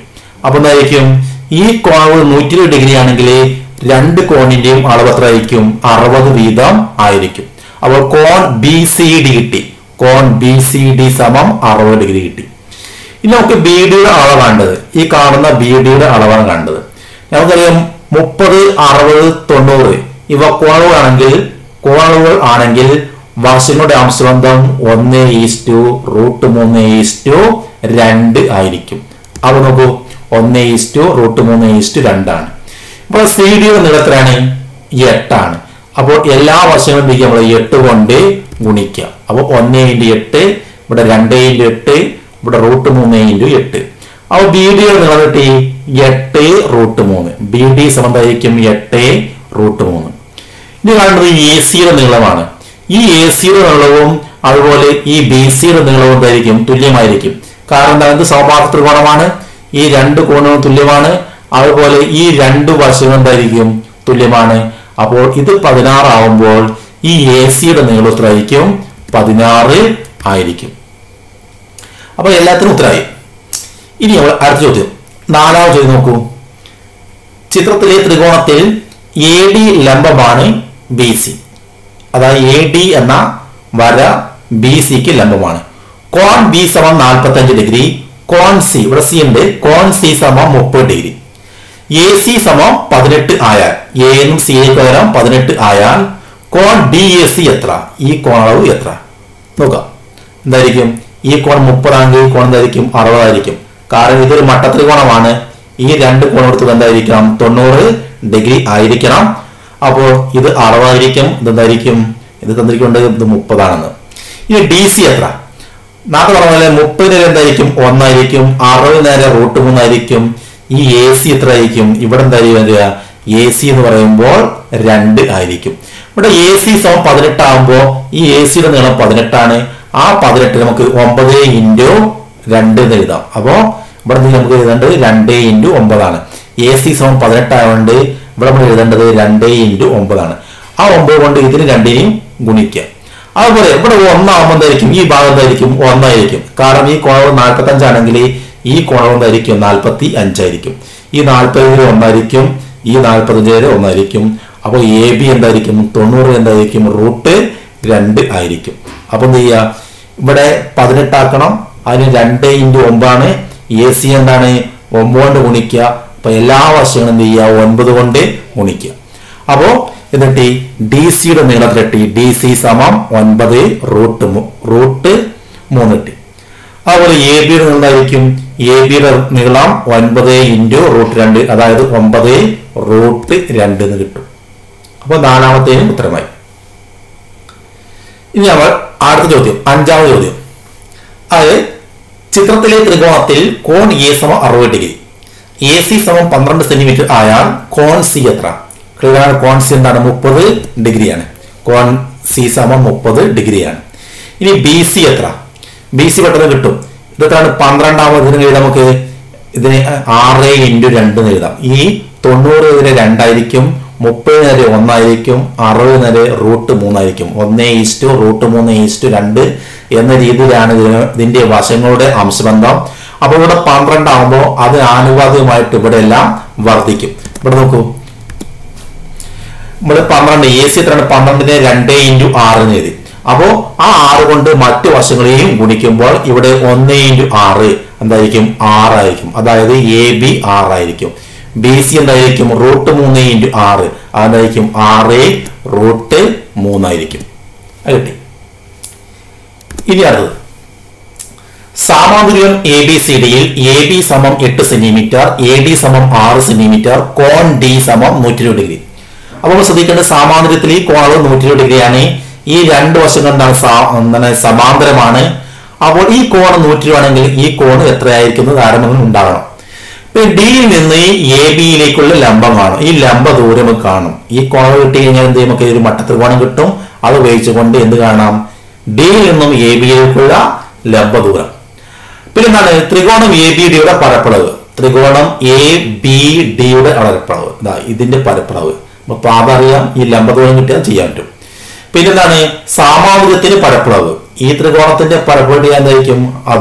അപ്പൊ എന്തായിരിക്കും ഈ കോണവ് നൂറ്റി ഇരുപത് ഡിഗ്രി ആണെങ്കിൽ രണ്ട് കോണിന്റെയും അളവ് എത്ര ആയിരിക്കും അറുപത് വീതം ആയിരിക്കും അപ്പോൾ കോൺ ബി സി ഡി കിട്ടി കോൺ ബി സി ഡി സമം അറുപത് ഡിഗ്രി കിട്ടി ഇനി നമുക്ക് ബി ഡിയുടെ അളവ് കണ്ടത് ഈ കാണുന്ന ബി ഡിയുടെ അളവാണ് കണ്ടത് നമുക്കറിയാം മുപ്പത് അറുപത് തൊണ്ണൂറ് ഇവ കോണുകളാണെങ്കിൽ കോണുകൾ ആണെങ്കിൽ വശങ്ങളുടെ അംശബന്ധം ഒന്ന് ഈസ്റ്റു റൂട്ട് മൂന്ന് ഈസ്റ്റു രണ്ട് ആയിരിക്കും അപ്പൊ നോക്കൂ ഒന്ന് ഈസ്റ്റു റൂട്ട് മൂന്ന് ഈസ്റ്റു രണ്ടാണ് അപ്പോൾ സി ഡിയുടെ നീളത്തിലാണ് എട്ടാണ് അപ്പോൾ എല്ലാ വശങ്ങളും എന്ത് നമ്മൾ എട്ട് കൊണ്ട് ഗുണിക്കുക അപ്പോൾ ഒന്ന് ഇൻറ്റു എട്ട് ഇവിടെ രണ്ട് ഇൻറ്റു എട്ട് ഇവിടെ റൂട്ട് മൂന്ന് ഇൻറ്റു എട്ട് അപ്പോൾ ബി ഡിയുടെ നീളം കിട്ടി എട്ട് റൂട്ട് മൂന്ന് ബി ഡി സമന്തായിരിക്കും എട്ട് റൂട്ട് മൂന്ന് ഇനി കാണുന്നത് എ സിയുടെ നീളമാണ് ഈ എ സിയുടെ നീളവും അതുപോലെ ഈ ബി സിയുടെ നീളവും എന്തായിരിക്കും തുല്യമായിരിക്കും കാരണം എന്താ ഇത് സൗമാർത്ഥ ത്രികോണമാണ് ഈ രണ്ട് കോണുകളും തുല്യമാണ് അതുപോലെ ഈ രണ്ട് വശവും എന്തായിരിക്കും തുല്യമാണ് അപ്പോൾ ഇത് പതിനാറ് ആവുമ്പോൾ ഈ എ സിയുടെ നീളം എത്രയായിരിക്കും പതിനാറ് ആയിരിക്കും അപ്പൊ എല്ലാത്തിനും ഉത്തരമായി ഇനി നമ്മൾ അടുത്ത ചോദ്യം നാലാമത് ചോദ്യം നോക്കൂ ചിത്രത്തിലെ ത്രികോണത്തിൽ എ ഡി ലംബമാണ് ബി സി അതായത് എ ഡി എന്ന വര ബി സിക്ക് ലംബമാണ് കോൺ ബി സമം നാൽപ്പത്തി അഞ്ച് ഡിഗ്രി കോൺ സി ഇവിടെ സി ഉണ്ട് കോൺ സി സമം മുപ്പത് ഡിഗ്രി എ സി സമം പതിനെട്ട് ആയാൽ എ എന്നും സി ക്ക് പകരം പതിനെട്ട് ആയാൽ കോൺ ഡി എ സി എത്ര ഈ കോൺ അളവ് എത്ര നോക്കാം എന്തായിരിക്കും ഈ കോൺ മുപ്പതാണെങ്കിൽ ഈ കോൺ എന്തായിരിക്കും അറുപതായിരിക്കും കാരണം ഇതൊരു മട്ടത്രികോണമാണ് ഈ രണ്ട് കോൺ എടുത്തത് എന്തായിരിക്കണം തൊണ്ണൂറ് ഡിഗ്രി ആയിരിക്കണം അപ്പോൾ ഇത് അറുപതായിരിക്കും ഇത് എന്തായിരിക്കും ഇത് തന്നിരിക്കുന്നത് ഇത് മുപ്പതാണെന്ന് ഇനി ഡി സി എത്ര നാളെ പറഞ്ഞ പോലെ മുപ്പത് നേരം എന്തായിരിക്കും ഒന്നായിരിക്കും അറുപത് നേരം റൂട്ട് മൂന്നായിരിക്കും ഈ എ സി എത്ര ആയിരിക്കും ഇവിടെ എന്തായിരിക്കും വരിക എ സി എന്ന് പറയുമ്പോൾ രണ്ട് ആയിരിക്കും ഇവിടെ എ സി സമം പതിനെട്ട് ആകുമ്പോൾ ഈ എ സിയുടെ നീളം പതിനെട്ടാണ് ആ പതിനെട്ട് നമുക്ക് ഒമ്പത് ഇൻറ്റു രണ്ട് എന്ന് എഴുതാം അപ്പോൾ ഇവിടെ നിന്ന് നമുക്ക് എഴുതേണ്ടത് രണ്ട് ഇൻറ്റു ഒമ്പതാണ് എ സി സമം പതിനെട്ട് ആയതുകൊണ്ട് ഇവിടെ നമ്മൾ എഴുതേണ്ടത് രണ്ട് ഇൻറ്റു ഒമ്പതാണ് ആ ഒമ്പത് കൊണ്ട് ഇതിന് രണ്ടിനെയും ഗുണിക്കുക അതുപോലെ ഇവിടെ ഒന്നാകുമ്പോൾ എന്തായിരിക്കും ഈ ഭാഗം എന്തായിരിക്കും ഒന്നായിരിക്കും കാരണം ഈ കോണവ് നാൽപ്പത്തി അഞ്ചാണെങ്കിൽ ഈ കോണവ് എന്തായിരിക്കും നാൽപ്പത്തി അഞ്ചായിരിക്കും ഈ നാൽപ്പതിൽ ഒന്നായിരിക്കും ഈ നാൽപ്പത്തഞ്ചിൽ ഒന്നായിരിക്കും അപ്പോൾ എ ബി എന്തായിരിക്കും തൊണ്ണൂറ് എന്തായിരിക്കും റൂട്ട് രണ്ട് ആയിരിക്കും അപ്പൊ എന്ത് ചെയ്യുക ഇവിടെ പതിനെട്ടാക്കണം അതിന് രണ്ട് ഇൻറ്റു ഒമ്പാണ് എ സി എന്താണ് ഒമ്പത് കൊണ്ട് ഗുണിക്കുക അപ്പൊ എല്ലാ വശങ്ങളും എന്ത് ചെയ്യുക ഒൻപത് കൊണ്ട് ഗുണിക്കുക അപ്പോ എന്നിട്ട് ഡി സിയുടെ നീളത്തിലെട്ടി ഡി സി സമം ഒൻപത് റൂട്ട് മു- റൂട്ട് മൂന്ന് ടി അതുപോലെ എ ബിയുടെ നീളം എന്തായിരിക്കും എ ബിയുടെ നീളം ഒൻപത് ഇൻറ്റു റൂട്ട് രണ്ട് അതായത് ഒമ്പത് റൂട്ട് രണ്ട് എന്ന് കിട്ടും അപ്പോൾ നാലാമത്തേനും ഉത്തരമായി ഇനി നമ്മൾ അടുത്ത ചോദ്യം അഞ്ചാമത് ചോദ്യം അത് ചിത്രത്തിലെ ത്രികോണത്തിൽ കോൺ എ സമം അറുപത് ഡിഗ്രി എ സി സമം പന്ത്രണ്ട് സെന്റിമീറ്റർ ആയാൽ കോൺ സി എത്ര ക്ലിയർ ആണ് കോൺ സി എന്താണ് മുപ്പത് ഡിഗ്രിയാണ് കോൺ സി സമം മുപ്പത് ഡിഗ്രിയാണ് ഇനി ബി സി എത്ര ബി സി പെട്ടെന്ന് കിട്ടും ഇതെത്താണ് പന്ത്രണ്ടാമത് ഇതിന് എഴുതാം നമുക്ക് ഇതിന് ആറ് ഇൻറ്റു രണ്ട് എന്ന് എഴുതാം ഈ തൊണ്ണൂറ് ഇതിന് രണ്ടായിരിക്കും മുപ്പത് നേരെ ഒന്നായിരിക്കും അറുപത് നേരെ റൂട്ട് മൂന്നായിരിക്കും ഒന്ന് ഈസ്റ്റു റൂട്ട് മൂന്ന് ഈസ്റ്റു രണ്ട് എന്ന രീതിയിലാണ് ഇതിന് ഇതിന്റെ വശങ്ങളുടെ അംശബന്ധം അപ്പോൾ ഇവിടെ പന്ത്രണ്ട് ആകുമ്പോൾ അത് ആനുപാതികമായിട്ട് ഇവിടെ എല്ലാം വർദ്ധിക്കും ഇവിടെ നോക്കൂ നമ്മൾ പന്ത്രണ്ട് എ സി എത്രയാണ് പന്ത്രണ്ടിന് രണ്ട് ഇൻറ്റു ആറ് എന്ന് എഴുതി അപ്പോ ആ ആറ് കൊണ്ട് മറ്റു വശങ്ങളെയും ഗുണിക്കുമ്പോൾ ഇവിടെ ഒന്ന് ഇൻറ്റു ആറ് എന്തായിരിക്കും ആറായിരിക്കും അതായത് എ ബി ആറായിരിക്കും ബി സി എന്തായിരിക്കും റൂട്ട് മൂന്ന് ഇൻറ്റു ആറ് അതായിരിക്കും ആറ് റൂട്ട് മൂന്നായിരിക്കും അത് കിട്ടി ഇനി അടുത്തത് സാമാന്തരികം എ ബി സി ഡിയിൽ എ ബി സമം എട്ട് സെന്റിമീറ്റർ എ ഡി സമം ആറ് സെന്റിമീറ്റർ കോൺ ഡി സമം നൂറ്റി ഇരുപത് ഡിഗ്രി അപ്പോൾ നമ്മൾ ശ്രദ്ധിക്കേണ്ടത് സാമാന്തര്യത്തിൽ ഈ കോണളവ് നൂറ്റി ഇരുപത് ഡിഗ്രിയാണ് ഈ രണ്ട് വശങ്ങൾ എന്താണ് സാ- എന്താണ് സമാന്തരമാണ് അപ്പോൾ ഈ കോൺ നൂറ്റി ഇരുപത് ആണെങ്കിൽ ഈ കോൺ എത്രയായിരിക്കുന്നത് താരതമ്യം ഉണ്ടാകണം ഇപ്പൊ ഡിയിൽ നിന്ന് എ ബിയിലേക്കുള്ള ലംബം കാണും ഈ ലംബ ദൂരം നമുക്ക് കാണും ഈ കോൺ കിട്ടി കഴിഞ്ഞാൽ എന്ത് ചെയ്യും? നമുക്ക് ഒരു മട്ടത്രികോണം കിട്ടും അത് ഉപയോഗിച്ചുകൊണ്ട് എന്ത് കാണാം ഡിയിൽ നിന്നും എ ബിയിലേക്കുള്ള ലംബ ദൂരം പിന്നെ എന്താണ് ത്രികോണം എ ബി ഡിയുടെ പരപ്പളവ് ത്രികോണം എ ബി ഡിയുടെ പരപ്പളവ് ഇതാ ഇതിന്റെ പരപ്പളവ് അപ്പൊ പാത അറിയാം ഈ ലംബദൂരം കിട്ടിയാൽ ചെയ്യാൻ പറ്റും പിന്നെ എന്താണ് സാമാവുര്യത്തിന് പരപ്പളവ് ഈ ത്രികോണത്തിന്റെ പരപ്പളവ് എന്തായിരിക്കും അതും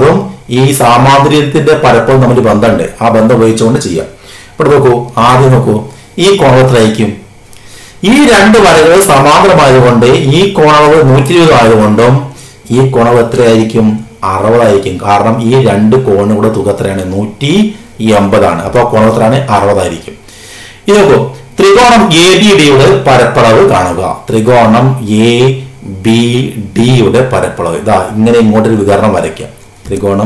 ഈ സാമാന്ത്ര്യത്തിന്റെ പരപ്പവും തമ്മിൽ ബന്ധമുണ്ട് ആ ബന്ധം ഉപയോഗിച്ചുകൊണ്ട് ചെയ്യാം ഇവിടെ നോക്കൂ ആദ്യം നോക്കൂ ഈ കോണം എത്രയായിരിക്കും ഈ രണ്ട് വരകൾ സമാന്തരമായതുകൊണ്ട് ഈ കോണളവ് നൂറ്റി ഇരുപത് ആയതുകൊണ്ടും ഈ കോണളവ് എത്രയായിരിക്കും അറുപതായിരിക്കും കാരണം ഈ രണ്ട് കോണുകളുടെ തുക എത്രയാണ് നൂറ്റി എൺപതാണ് അപ്പോൾ കോണം എത്രയാണ് അറുപതായിരിക്കും ഇത് നോക്കൂ ത്രികോണം എ ബി ഡിയുടെ പരപ്പളവ് കാണുക ത്രികോണം എ ബി ഡിയുടെ പരപ്പളവ് ഇതാ ഇങ്ങനെ ഇങ്ങോട്ടൊരു വികരണം വരയ്ക്കാം ത്രികോണം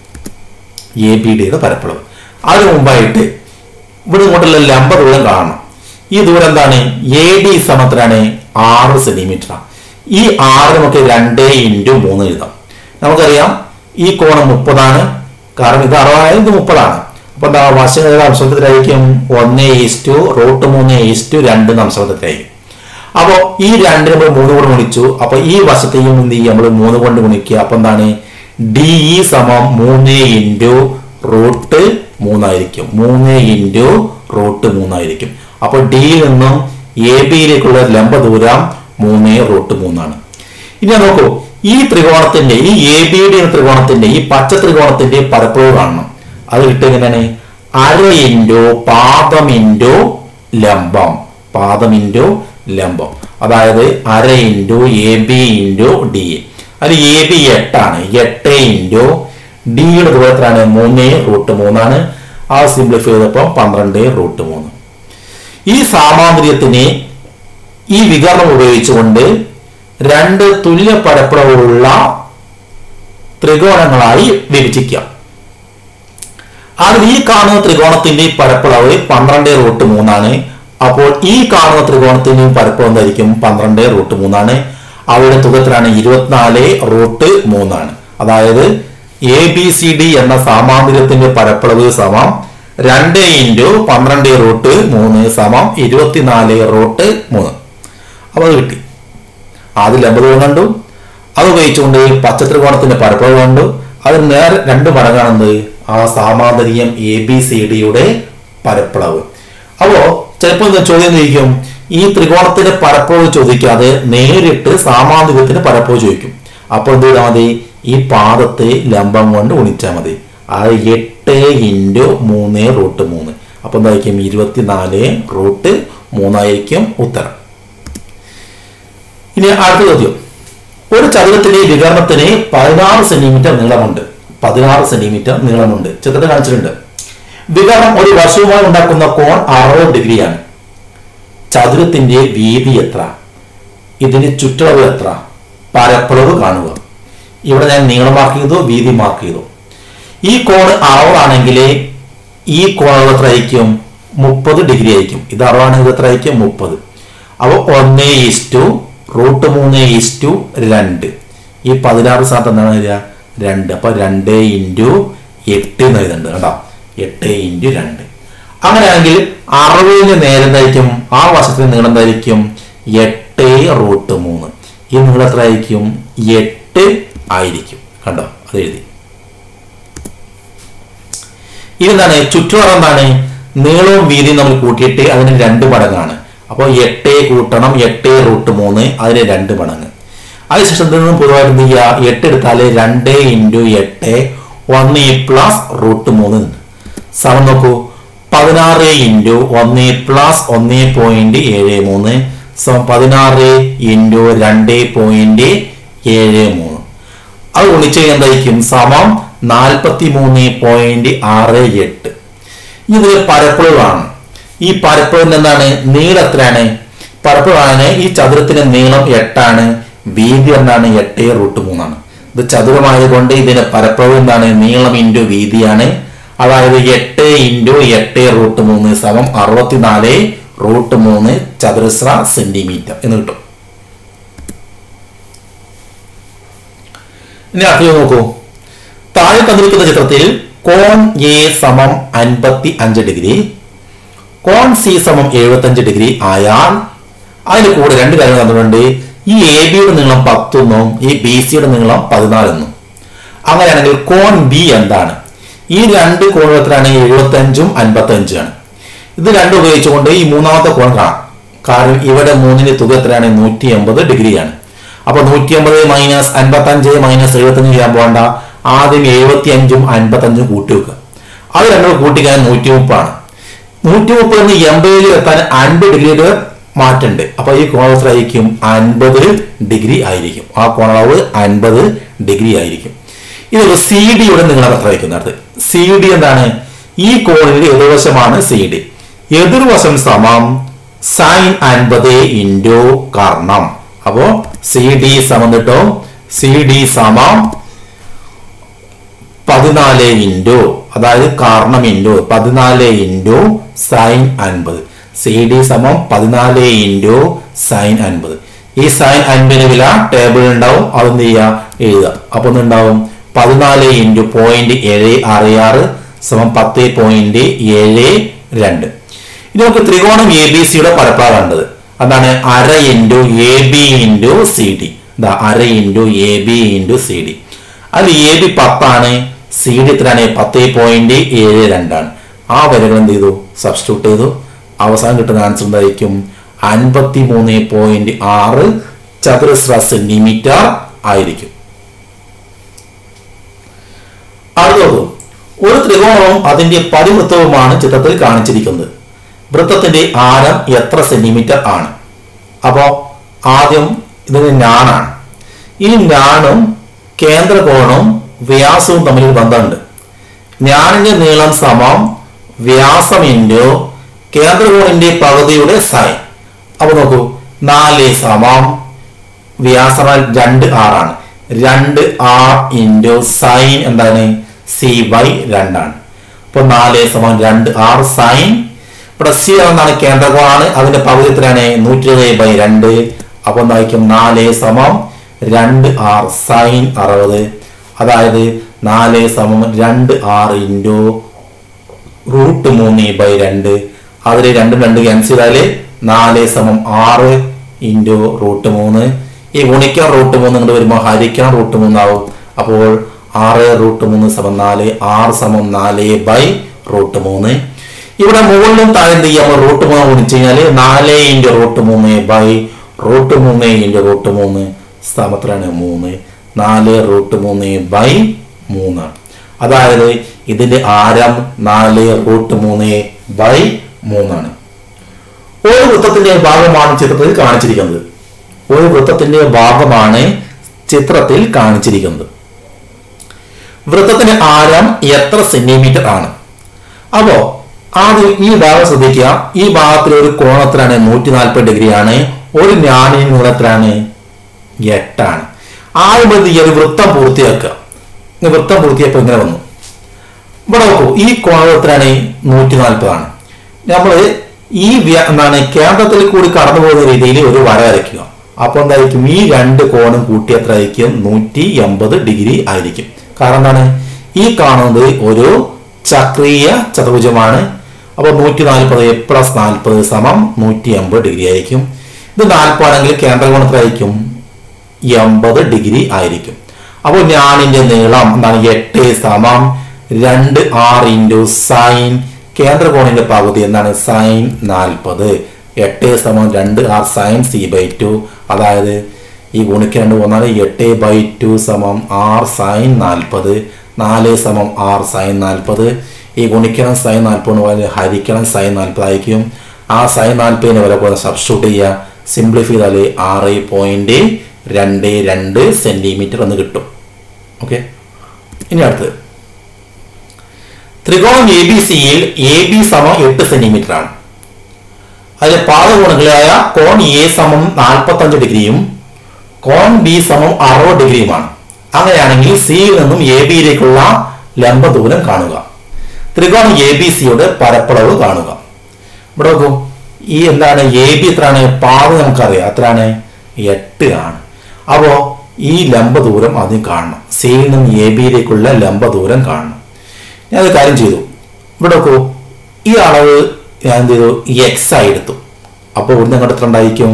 എ ബി ഡിയുടെ പരപ്പളവ് അതിനു മുമ്പായിട്ട് ഇവിടെ ഇങ്ങോട്ടുള്ള ലംബ ദൂരം കാണണം ഈ ദൂരം എന്താണ് എ ഡി സമത്തിലാണ് ആറ് സെന്റിമീറ്റർ ഈ ആറ് നമുക്ക് രണ്ട് ഇൻറ്റു മൂന്ന് എഴുതാം നമുക്കറിയാം ഈ കോണം മുപ്പതാണ് കാരണം ഇത് അറുപതായത് ഇത് മുപ്പതാണ് അപ്പൊ എന്താ വശങ്ങളുടെ അംശത്തിലായിരിക്കും ഒന്ന് ഈസ്റ്റു റൂട്ട് മൂന്ന് ഈസ്റ്റു രണ്ട് അംശത്തിലായിരിക്കും അപ്പോ ഈ രണ്ട് നമ്മൾ മൂന്ന് കൊണ്ട് ഗുണിച്ചു അപ്പൊ ഈ വശത്തെയും എന്ത് ചെയ്യും നമ്മൾ മൂന്ന് കൊണ്ട് ഗുണിക്കുക അപ്പൊ എന്താണ് ഡി ഇ സമം മൂന്ന് ഇൻറ്റു റൂട്ട് മൂന്നായിരിക്കും മൂന്ന് ഇൻറ്റു റൂട്ട് മൂന്നായിരിക്കും അപ്പൊ ഡിയിൽ നിന്നും എ ബിയിലേക്കുള്ള ലംബ ദൂരം മൂന്ന് റൂട്ട് മൂന്നാണ് ഇനി നോക്കൂ ഈ ത്രികോണത്തിന്റെ ഈ എ ബിയുടെ ത്രികോണത്തിന്റെ ഈ പച്ച ത്രികോണത്തിന്റെ പരപ്പളവ് കാണണം അത് കിട്ടുക എങ്ങനെയാണ് അര ഇൻറ്റു പാദം ഇൻറ്റു ലംബം പാദം ഇൻറ്റു ലംബം അതായത് അര into A B into D അത് എ ബി എട്ടാണ് എട്ട് ഇൻറ്റു ഡിയുടെ ദൂരത്തിലാണ് മൂന്ന് റൂട്ട് മൂന്നാണ് ആ സിംപ്ലിഫൈ ചെയ്തപ്പോൾ പന്ത്രണ്ട് റൂട്ട് മൂന്ന് ഈ സാമാന്ത്ര്യത്തിനെ ഈ വികരണം ഉപയോഗിച്ചുകൊണ്ട് രണ്ട് തുല്യ പരപ്പളവുള്ള ത്രികോണങ്ങളായി വിഭജിക്കാം അത് ഈ കാണുന്ന ത്രികോണത്തിന്റെ പരപ്പളവ് പന്ത്രണ്ട് റൂട്ട് മൂന്നാണ് അപ്പോൾ ഈ കാണുന്ന ത്രികോണത്തിന്റെയും പരപ്പളവ് എന്തായിരിക്കും പന്ത്രണ്ട് റൂട്ട് മൂന്നാണ് അവയുടെ തുകത്തിലാണ് ഇരുപത്തിനാല് റൂട്ട് മൂന്നാണ് അതായത് എ ബി സി ഡി എന്ന സാമാന്തര്യത്തിന്റെ പരപ്പളവ് സമം രണ്ട് ഇൻറ്റു പന്ത്രണ്ട് റൂട്ട് മൂന്ന് സമം ഇരുപത്തിനാല് റൂട്ട് മൂന്ന് അപ്പൊ അത് കിട്ടി ആദ്യം ലംബദൂരം കണ്ടു അത് ഉപയോഗിച്ചുകൊണ്ട് പച്ച ത്രികോണത്തിന്റെ പരപ്പളവ് കണ്ടു അത് നേരെ രണ്ട് മടങ്ങാണെന്ത് ആ സാമാന്തരീയം എ ബി സി ഡിയുടെ പരപ്പളവ് അപ്പോ ചിലപ്പോൾ എന്താ ചോദ്യം ചോദിക്കും ഈ ത്രികോണത്തിന്റെ പരപ്പളവ് ചോദിക്കാതെ നേരിട്ട് സാമാന്തര്യത്തിന്റെ പരപ്പളവ് ചോദിക്കും അപ്പോൾ എന്ത് ചെയ്താൽ മതി ഈ പാദത്തെ ലംബം കൊണ്ട് ഗുണിച്ചാൽ മതി അത് എട്ട് ഇൻറ്റു മൂന്ന് റൂട്ട് മൂന്ന് അപ്പൊ എന്തായിരിക്കും ഇരുപത്തിനാല് റൂട്ട് മൂന്നായിരിക്കും ഉത്തരം ഇനി അടുത്ത ചോദ്യം ഒരു ചതുരത്തിന്റെ വികരണത്തിന് പതിനാറ് സെന്റിമീറ്റർ നീളമുണ്ട് പതിനാറ് സെന്റിമീറ്റർ നീളമുണ്ട് ചിത്രത്തിൽ കാണിച്ചിട്ടുണ്ട് വികരണം ഒരു വശവുമായി ഉണ്ടാക്കുന്ന കോൺ അറുപത് ഡിഗ്രിയാണ് ചതുരത്തിന്റെ വീതി എത്ര ഇതിന്റെ ചുറ്റളവ് എത്ര പരപ്പളവ് കാണുക ഇവിടെ ഞാൻ നീളം മാർക്ക് ചെയ്തു വീതി മാർക്ക് ചെയ്തു ഈ കോൺ അറുപതാണെങ്കിൽ ഈ കോൺ എത്ര ആയിരിക്കും മുപ്പത് ഡിഗ്രി ആയിരിക്കും ഇത് അറുപതാണെങ്കിൽ എത്ര ആയിരിക്കും മുപ്പത് അപ്പോൾ ഒന്ന് ഈസ്റ്റു റൂട്ട് മൂന്ന് ഈസ്റ്റു രണ്ട് ഈ പതിനാറ് സ്ഥാനത്ത് എന്താണ് വരിക രണ്ട് അപ്പൊ രണ്ട് ഇൻറ്റു എട്ട് എന്ന് എഴുതുന്നുണ്ട് കേട്ടോ എട്ട് ഇൻറ്റു രണ്ട് അങ്ങനെയാണെങ്കിൽ അറുപതിന് നേരെ എന്തായിരിക്കും ആ വശത്തിന് നീളം എന്തായിരിക്കും എട്ട് റൂട്ട് മൂന്ന് ഈ നീളം എത്ര ആയിരിക്കും എട്ട് ആയിരിക്കും കണ്ടോ അത് എഴുതി ഇതെന്താണ് ചുറ്റുപാട് എന്താണ് നീളവും വീതിയും നമ്മൾ കൂട്ടിയിട്ട് അതിന് രണ്ട് മടങ്ങാണ് അപ്പോൾ എട്ട് കൂട്ടണം എട്ട് റൂട്ട് മൂന്ന് അതിന് രണ്ട് മടങ്ങ് അതിനുശേഷം ഇതിൽ നിന്ന് പൊതുവായിട്ട് എന്ത് ചെയ്യുക എട്ട് എടുത്താൽ രണ്ട് ഇൻറ്റു എട്ട് ഒന്ന് പ്ലസ് റൂട്ട് മൂന്ന് സമം നോക്കൂ പതിനാറ് ഇൻറ്റു ഒന്ന് പ്ലസ് ഒന്ന് പോയിന്റ് ഏഴ് മൂന്ന് സമം പതിനാറ് ഇൻറ്റു രണ്ട് പോയിന്റ് ഏഴ് മൂന്ന് അത് ഗുണിച്ച് എന്തായിരിക്കും സമം നാൽപ്പത്തി മൂന്ന് പോയിന്റ് ആറ് എട്ട് ഇതിൽ പരപ്പളവാണ് ഈ പരപ്പളവിന്റെ എന്താണ് നീളം എത്രയാണ് പരപ്പളവാണ് ഈ ചതുരത്തിന്റെ നീളം എട്ടാണ് വീതി എന്താണ് എട്ട് റൂട്ട് മൂന്നാണ് ഇത് ചതുരമായതുകൊണ്ട് ഇതിന്റെ പരപ്പളവ് എന്താണ് നീളം ഇൻറ്റു വീതിയാണ് അതായത് എട്ട് ഇൻറ്റു എട്ട് റൂട്ട് മൂന്ന് സമം അറുപത്തിനാല് റൂട്ട് മൂന്ന് ചതുരശ്ര സെന്റിമീറ്റർ എന്ന് കിട്ടും ഇനി അടുത്ത നോക്കൂ താഴെ തന്നിരിക്കുന്ന ചിത്രത്തിൽ കോൺ എ സമം അൻപത്തി അഞ്ച് ഡിഗ്രി കോൺ സി സമം എഴുപത്തഞ്ച് ഡിഗ്രി ആയാൽ അതിന് കൂടെ രണ്ട് കാര്യങ്ങൾ തന്നിട്ടുണ്ട് ഈ എ ബിയുടെ നീളം പത്തൊന്നും ഈ ബി സിയുടെ നീളം പതിനാലെന്നും അങ്ങനെയാണെങ്കിൽ കോൺ ബി എന്താണ് ഈ രണ്ട് കോണുകളത്തിലാണ് എഴുപത്തി അഞ്ചും അൻപത്തി അഞ്ചുമാണ് ഇത് രണ്ടും ഉപയോഗിച്ചുകൊണ്ട് ഈ മൂന്നാമത്തെ കോൺ കാണാം കാരണം ഇവിടെ മൂന്നിന്റെ തുക എത്രയാണ് നൂറ്റി എൺപത് ഡിഗ്രിയാണ് അപ്പൊ നൂറ്റി എൺപത് മൈനസ് അൻപത്തി അഞ്ച് മൈനസ് എഴുപത്തി അഞ്ച് ചെയ്യാൻ പോകണ്ട ആദ്യം എഴുപത്തി അഞ്ചും അൻപത്തഞ്ചും കൂട്ടി വെക്കുക അത് രണ്ടും കൂട്ടിക്കാൻ നൂറ്റി മുപ്പാണ് നൂറ്റി മുപ്പതിൽ നിന്ന് എൺപതിൽ എത്താൻ അൻപത് ഡിഗ്രിയുടെ മാറ്റുണ്ട് അപ്പൊ ഈ കോണത്രയായിരിക്കും അൻപത് ഡിഗ്രി ആയിരിക്കും ആ കോണളവ് അൻപത് ഡിഗ്രി ആയിരിക്കും ഇത് സി ഡിയുടെ നീളം എത്ര വയ്ക്കുന്നത് സി ഡി എന്താണ് ഈ കോണിന്റെ എതിർവശമാണ് സി ഡി എതിർവശം സമം സൈൻ അൻപത് ഇൻറ്റു കർണം അപ്പോ സി ഡി സമം കിട്ടും സി ഡി സമം പതിനാല് ഇൻറ്റു അതായത് കാരണം ഇൻറ്റു പതിനാല് ഇൻറ്റു സൈൻ അൻപത് സി ഡി സമം പതിനാല് ഇൻറ്റു സൈൻ അൻപത് ഈ സൈൻ അൻപതിന് വില ടേബിൾ ഉണ്ടാവും അതെന്ത് ചെയ്യുക എഴുതുക അപ്പൊ എന്തുണ്ടാവും പതിനാല് ഇൻറ്റു പോയിന്റ് ഏഴ് ആറ് ആറ് സമം പത്ത് പോയിന്റ് ഏഴ് രണ്ട് ഇനി നമുക്ക് ത്രികോണം എ ബി സിയുടെ പരപ്പാ കണ്ടത് അതാണ് അര into A B into C D ഇതാ അര into A B into C D അത് എ ബി പത്താണ് സി ഡി എത്രയാണ് പത്ത് പോയിന്റ് ഏഴ് രണ്ടാണ് ആ വരകൾ എന്ത് ചെയ്തു സബ്സ്റ്റിറ്റ്യൂട്ട് ചെയ്തു അവസാനം കിട്ടുന്ന ആൻസർ എന്തായിരിക്കും അൻപത്തി മൂന്ന് പോയിന്റ് ആറ് ചതുരശ്ര സെന്റിമീറ്റർ ആയിരിക്കും അടുത്തത് ഒരു ത്രികോണവും അതിന്റെ പരിവൃത്തവുമാണ് ചിത്രത്തിൽ കാണിച്ചിരിക്കുന്നത് വൃത്തത്തിന്റെ ആരം എത്ര സെന്റിമീറ്റർ ആണ് അപ്പോ ആദ്യം ഇതിന് ഞാനാണ് ഈ ഞാനും കേന്ദ്രകോണും വ്യാസവും തമ്മിൽ ഒരു ബന്ധമുണ്ട് ഞാനിന്റെ നീളം സമം വ്യാസം ഇൻറ്റു കേന്ദ്രകോണിന്റെ പകുതിയുടെ സൈൻ അപ്പൊ നോക്കൂ നാല് സമം വ്യാസം രണ്ട് ആറാണ് രണ്ട് ആർ ഇൻറ്റു സൈൻ എന്താണ് സി ബൈ രണ്ടാണ് അപ്പൊ നാല് സമം രണ്ട് ആർ സൈൻ ഇവിടെ സി എന്നാണ് കേന്ദ്രകോണാണ് അതിന്റെ പകുതി എത്രയാണ് നൂറ്റി ഇരുപത് ബൈ രണ്ട് അപ്പൊ എന്തായിരിക്കും നാല് സമം രണ്ട് ആർ സൈൻ അറുപത് അതായത് നാല് സമം രണ്ട് ആറ് ഇൻറ്റു റൂട്ട് മൂന്ന് ബൈ രണ്ട് അതിൽ രണ്ടും രണ്ട് ക്യാൻസൽ ചെയ്താല് നാല് സമം ആറ് ഇൻറ്റു റൂട്ട് മൂന്ന് ഈ ഗുണിക്കാൻ റൂട്ട് മൂന്ന് ഇങ്ങോട്ട് വരുമ്പോൾ ഹരിക്കാൻ റൂട്ട് മൂന്നാവും അപ്പോൾ ആറ് റൂട്ട് മൂന്ന് സമം നാല് ആറ് സമം നാല് ബൈ റൂട്ട് മൂന്ന് ഇവിടെ മുകളിലും താഴെ എന്ത് ചെയ്യാം റൂട്ട് മൂന്ന് ഗുണിച്ച് കഴിഞ്ഞാൽ നാല് ഇൻറ്റു റൂട്ട് മൂന്ന് ബൈ റൂട്ട് മൂന്ന് ഇൻറ്റു റൂട്ട് മൂന്ന് സമത്തിലാണ് മൂന്ന് നാല് റൂട്ട് മൂന്ന് ബൈ മൂന്നാണ് അതായത് ഇതിന്റെ ആരം നാല് റൂട്ട് മൂന്ന് ബൈ മൂന്നാണ് ഒരു വൃത്തത്തിന്റെ ഭാഗമാണ് ചിത്രത്തിൽ കാണിച്ചിരിക്കുന്നത് ഒരു വൃത്തത്തിന്റെ ഭാഗമാണ് ചിത്രത്തിൽ കാണിച്ചിരിക്കുന്നത് വൃത്തത്തിന്റെ ആരം എത്ര സെന്റിമീറ്റർ ആണ് അപ്പോ ആദ്യം ഈ ഭാഗം ശ്രദ്ധിക്കുക ഈ ഭാഗത്തിൽ ഒരു കോണത്തിലാണ് നൂറ്റി നാൽപ്പത് ഡിഗ്രി ആണ് ഒരു ഞാനിന് നീളത്തിലാണ് എട്ടാണ് ആദ്യം എന്ത് ചെയ്യുക ഒരു വൃത്തം പൂർത്തിയാക്കുക ഈ വൃത്തം പൂർത്തിയായപ്പോൾ ഇങ്ങനെ വന്നു ഇവിടെ നോക്കൂ ഈ കോണത്തിലാണ് നൂറ്റി നാൽപ്പതാണ് നമ്മൾ ഈ വ്യ- എന്താണ് കേന്ദ്രത്തിൽ കൂടി കടന്നു പോകുന്ന രീതിയിൽ ഒരു വര വരയ്ക്കുക അപ്പൊ എന്തായിരിക്കും ഈ രണ്ട് കോണും കൂട്ടി എത്ര ആയിരിക്കും നൂറ്റി എൺപത് ഡിഗ്രി ആയിരിക്കും കാരണം എന്താണ് ഈ കാണുന്നത് ഒരു ചക്രീയ ചതുർഭുജമാണ് അപ്പോൾ നൂറ്റി നാൽപ്പത് പ്ലസ് നാൽപ്പത് സമം നൂറ്റി എൺപത് ഡിഗ്രി ആയിരിക്കും ഇത് നാൽപ്പതാണെങ്കിൽ കേന്ദ്രകോണത്തിലായിരിക്കും എൺപത് ഡിഗ്രി ആയിരിക്കും അപ്പോൾ ഞാനിന്റെ നീളം എന്താണ് എട്ട് സമം രണ്ട് ആർ ഇൻറ്റു സൈൻ കേന്ദ്രകോണിന്റെ പകുതി എന്താണ് സൈൻ നാൽപ്പത് എട്ട് സമം രണ്ട് R sine C by two അതായത് ഈ ഗുണിക്ക് രണ്ട് പോന്നാൽ എട്ട് ബൈ ടു സമം ആർ സൈൻ നാൽപ്പത് നാല് സമം ആർ സൈൻ നാൽപ്പത് ഈ ഗുണിക്കണം സൈൻ നാൽപ്പത് പോലെ ഹരിക്കണം സൈൻ നാൽപ്പതായിരിക്കും ആ സൈൻ നാൽപ്പതിന് വില പോലെ സബ്സ്റ്റിറ്റ്യൂട്ട് ചെയ്യുക സിംപ്ലിഫൈ ചെയ്താൽ ആറ് പോയിന്റ് രണ്ട് രണ്ട് സെന്റിമീറ്റർ എന്ന് കിട്ടും ഓക്കെ ഇനി അടുത്തത് ത്രികോണം എ ബി സിയിൽ എ ബി സമം എട്ട് സെന്റിമീറ്റർ ആണ് അതിലെ പാദകോണുകളായ കോൺ എ സമം നാൽപ്പത്തി അഞ്ച് ഡിഗ്രിയും കോൺ ബി സമം അറുപത് ഡിഗ്രിയുമാണ് അങ്ങനെയാണെങ്കിൽ സിയിൽ നിന്നും എ ബിയിലേക്കുള്ള ലംബ ദൂരം കാണുക ത്രികോണം എ ബി സിയുടെ പരപ്പളവ് കാണുക ഇവിടെ നോക്കൂ ഈ എന്താണ് എ ബി എത്രയാണ് പാത നമുക്കറിയാം എത്രയാണ് എട്ട് ആണ് അപ്പോ ഈ ലംബ ദൂരം ആദ്യം കാണണം സിയിൽ നിന്നും എ ബിയിലേക്കുള്ള ലംബ ദൂരം കാണണം ഞാൻ ഒരു കാര്യം ചെയ്തു ഇവിടെ നോക്കൂ ഈ അളവ് ഞാൻ എന്ത് ചെയ്തു എക്സ് ആയി എടുത്തു അപ്പോൾ ഇവിടുന്ന് അങ്ങോട്ട് എത്ര ഉണ്ടായിരിക്കും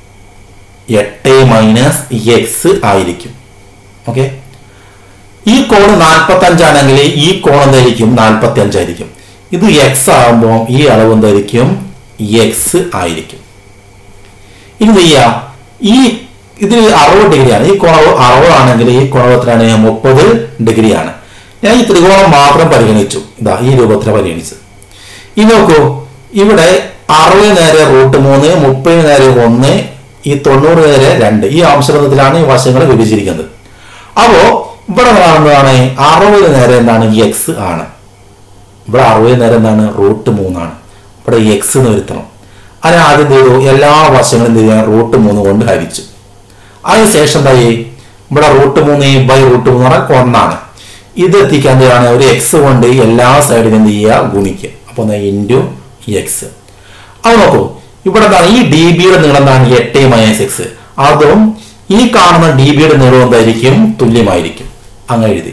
എട്ട് മൈനസ് എക്സ് ആയിരിക്കും ഓക്കെ ഈ കോൺ നാൽപ്പത്തി അഞ്ചാണെങ്കിൽ ഈ കോൺ എന്തായിരിക്കും നാൽപ്പത്തി അഞ്ചായിരിക്കും ഇത് എക്സ് ആകുമ്പോൾ ഈ അളവ് എന്തായിരിക്കും എക്സ് ആയിരിക്കും ഇനി എന്ത് ചെയ്യാം ഈ ഇതിൽ അറുപത് ഡിഗ്രിയാണ് ഈ കോണവ് അറുപതാണെങ്കിൽ ഈ കോണവ് എത്രയാണ് മുപ്പത് ഡിഗ്രിയാണ് ഞാൻ ഈ ത്രികോണം മാത്രം പരിഗണിച്ചു ഇതാ ഈ രൂപത്തിൽ പരിഗണിച്ചു ഇനി നോക്കൂ ഇവിടെ അറുപത് നേരെ റൂട്ട് മൂന്ന് മുപ്പത് നേരെ ഒന്ന് ഈ തൊണ്ണൂറ് നേരെ രണ്ട് ഈ അംശബന്ധത്തിലാണ് ഈ വശങ്ങൾ വിഭജിച്ചിരിക്കുന്നത് അപ്പോ ഇവിടെ കാണുന്നതാണ് അറുപത് നേരെ എന്താണ് എക്സ് ആണ് ഇവിടെ അറുപത് നേരെ എന്താണ് റൂട്ട് മൂന്നാണ് ഇവിടെ എക്സ് എന്ന് വരുത്തണം അതിന് ആദ്യം എന്ത് ചെയ്തു എല്ലാ വശങ്ങളും എന്ത് ചെയ്യാൻ റൂട്ട് മൂന്ന് കൊണ്ട് ഹരിച്ചു അതിനുശേഷം എന്തായി ഇവിടെ റൂട്ട് മൂന്ന് ബൈ റൂട്ട് മൂന്ന് പറഞ്ഞാൽ ഒന്നാണ് ഇത് എത്തിക്കാൻ എന്താണ് ഒരു എക്സ് കൊണ്ട് എല്ലാ സൈഡിലും എന്ത് ചെയ്യുക ഗുണിക്കുക അപ്പൊ എന്താ ഇൻറ്റു എക്സ് അത് നോക്കൂ ഇവിടെ എന്താണ് ഈ ഡി ബിയുടെ നീളം എന്താണ് എട്ട് മൈനസ് എക്സ് അതും ഈ കാണുന്ന ഡി ബിയുടെ നീളം എന്തായിരിക്കും തുല്യമായിരിക്കും അങ്ങനെ എഴുതി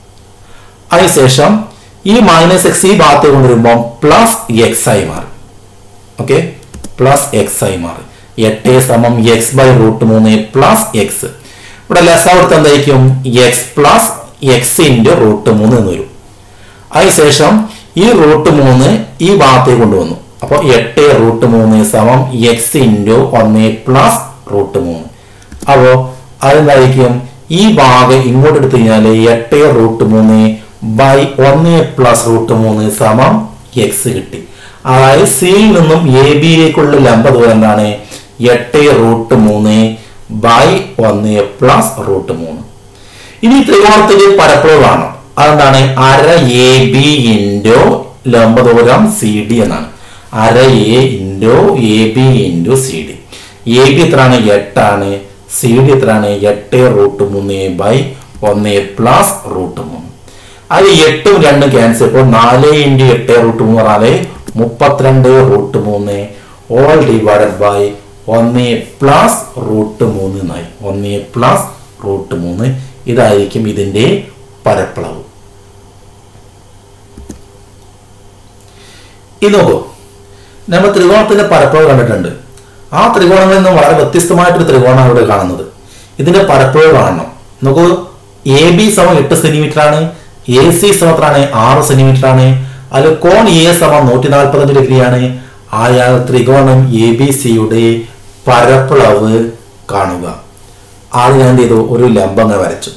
അതിനുശേഷം ഈ മൈനസ് എക്സ് ഈ ഭാഗത്ത് കൊണ്ടുവരുമ്പോൾ പ്ലസ് എക്സ് ആയി മാറി ഓക്കെ പ്ലസ് എക്സ് ആയി മാറി എട്ട് സമം എക്സ് ബൈ റൂട്ട് മൂന്ന് പ്ലസ് എക്സ് ഇവിടെ ലെസാവടുത്ത് എന്തായിരിക്കും X plus X into root മൂന്ന് എന്ന് വരും അതിനുശേഷം ഈ റൂട്ട് മൂന്ന് ഈ ഭാഗത്തേക്ക് കൊണ്ടുവന്നു അപ്പോൾ എട്ട് റൂട്ട് മൂന്ന് സമം എക്സ് ഇൻറ്റു ഒന്ന് പ്ലസ് റൂട്ട് മൂന്ന് അപ്പോൾ അതെന്തായിരിക്കും ഈ ഭാഗം ഇങ്ങോട്ട് എടുത്തു കഴിഞ്ഞാൽ എട്ട് റൂട്ട് മൂന്ന് ബൈ ഒന്ന് പ്ലസ് റൂട്ട് മൂന്ന് സമം എക്സ് കിട്ടി അതായത് സിയിൽ നിന്നും എ ബിയിലേക്കുള്ള ലംബ ദൂരം എന്താണ് എട്ട് റൂട്ട് മൂന്ന് ബൈ ഒന്ന് പ്ലസ് റൂട്ട് മൂന്ന് ഇനി ത്രികോണത്തിൽ പരപ്പളവ് കാണണം അതെന്താണ് അര എ ബി ഇൻറ്റു ലംബദൂരം സി ഡി എന്നാണ് അര A into A B into C D A B എത്രയാണ് എട്ടാണ് സി ഡി എത്രയാണ് എട്ട് റൂട്ട് മൂന്ന് ബൈ ഒന്ന് പ്ലസ് റൂട്ട് മൂന്ന് അത് എട്ടും രണ്ടും ക്യാൻസൽ ഇപ്പോൾ നാല് ഇൻറ്റു എട്ട് റൂട്ട് മൂന്ന് പറഞ്ഞാല് മുപ്പത്തിരണ്ട് റൂട്ട് മൂന്ന് ഓൾ ഡിവൈഡഡ് ബൈ ഒന്ന് പ്ലസ് റൂട്ട് മൂന്ന് എന്നായി ഒന്ന് പ്ലസ് റൂട്ട് മൂന്ന് ഇതായിരിക്കും ഇതിന്റെ പരപ്പളവ് ഇത് നോക്കൂ നമ്മൾ ത്രികോണത്തിന്റെ പരപ്പളവ് കണ്ടിട്ടുണ്ട് ആ ത്രികോണങ്ങളിൽ നിന്നും വളരെ വ്യത്യസ്തമായിട്ടൊരു ത്രികോണമാണ് ഇവിടെ കാണുന്നത് ഇതിന്റെ പരപ്പളവ് കാണണം നോക്കൂ എ ബി സമം എട്ട് സെന്റിമീറ്റർ ആണ് എ സി സമത്രാണ് ആറ് സെന്റിമീറ്റർ ആണ് അതിൽ കോൺ എ സമം നൂറ്റി നാൽപ്പത്തഞ്ച് ഡിഗ്രിയാണ് ആയാൽ ത്രികോണം എ ബി സിയുടെ പരപ്പളവ് കാണുക ആദ്യം ഞാൻ എന്ത് ചെയ്തു ഒരു ലംബം അങ്ങനെ വരച്ചു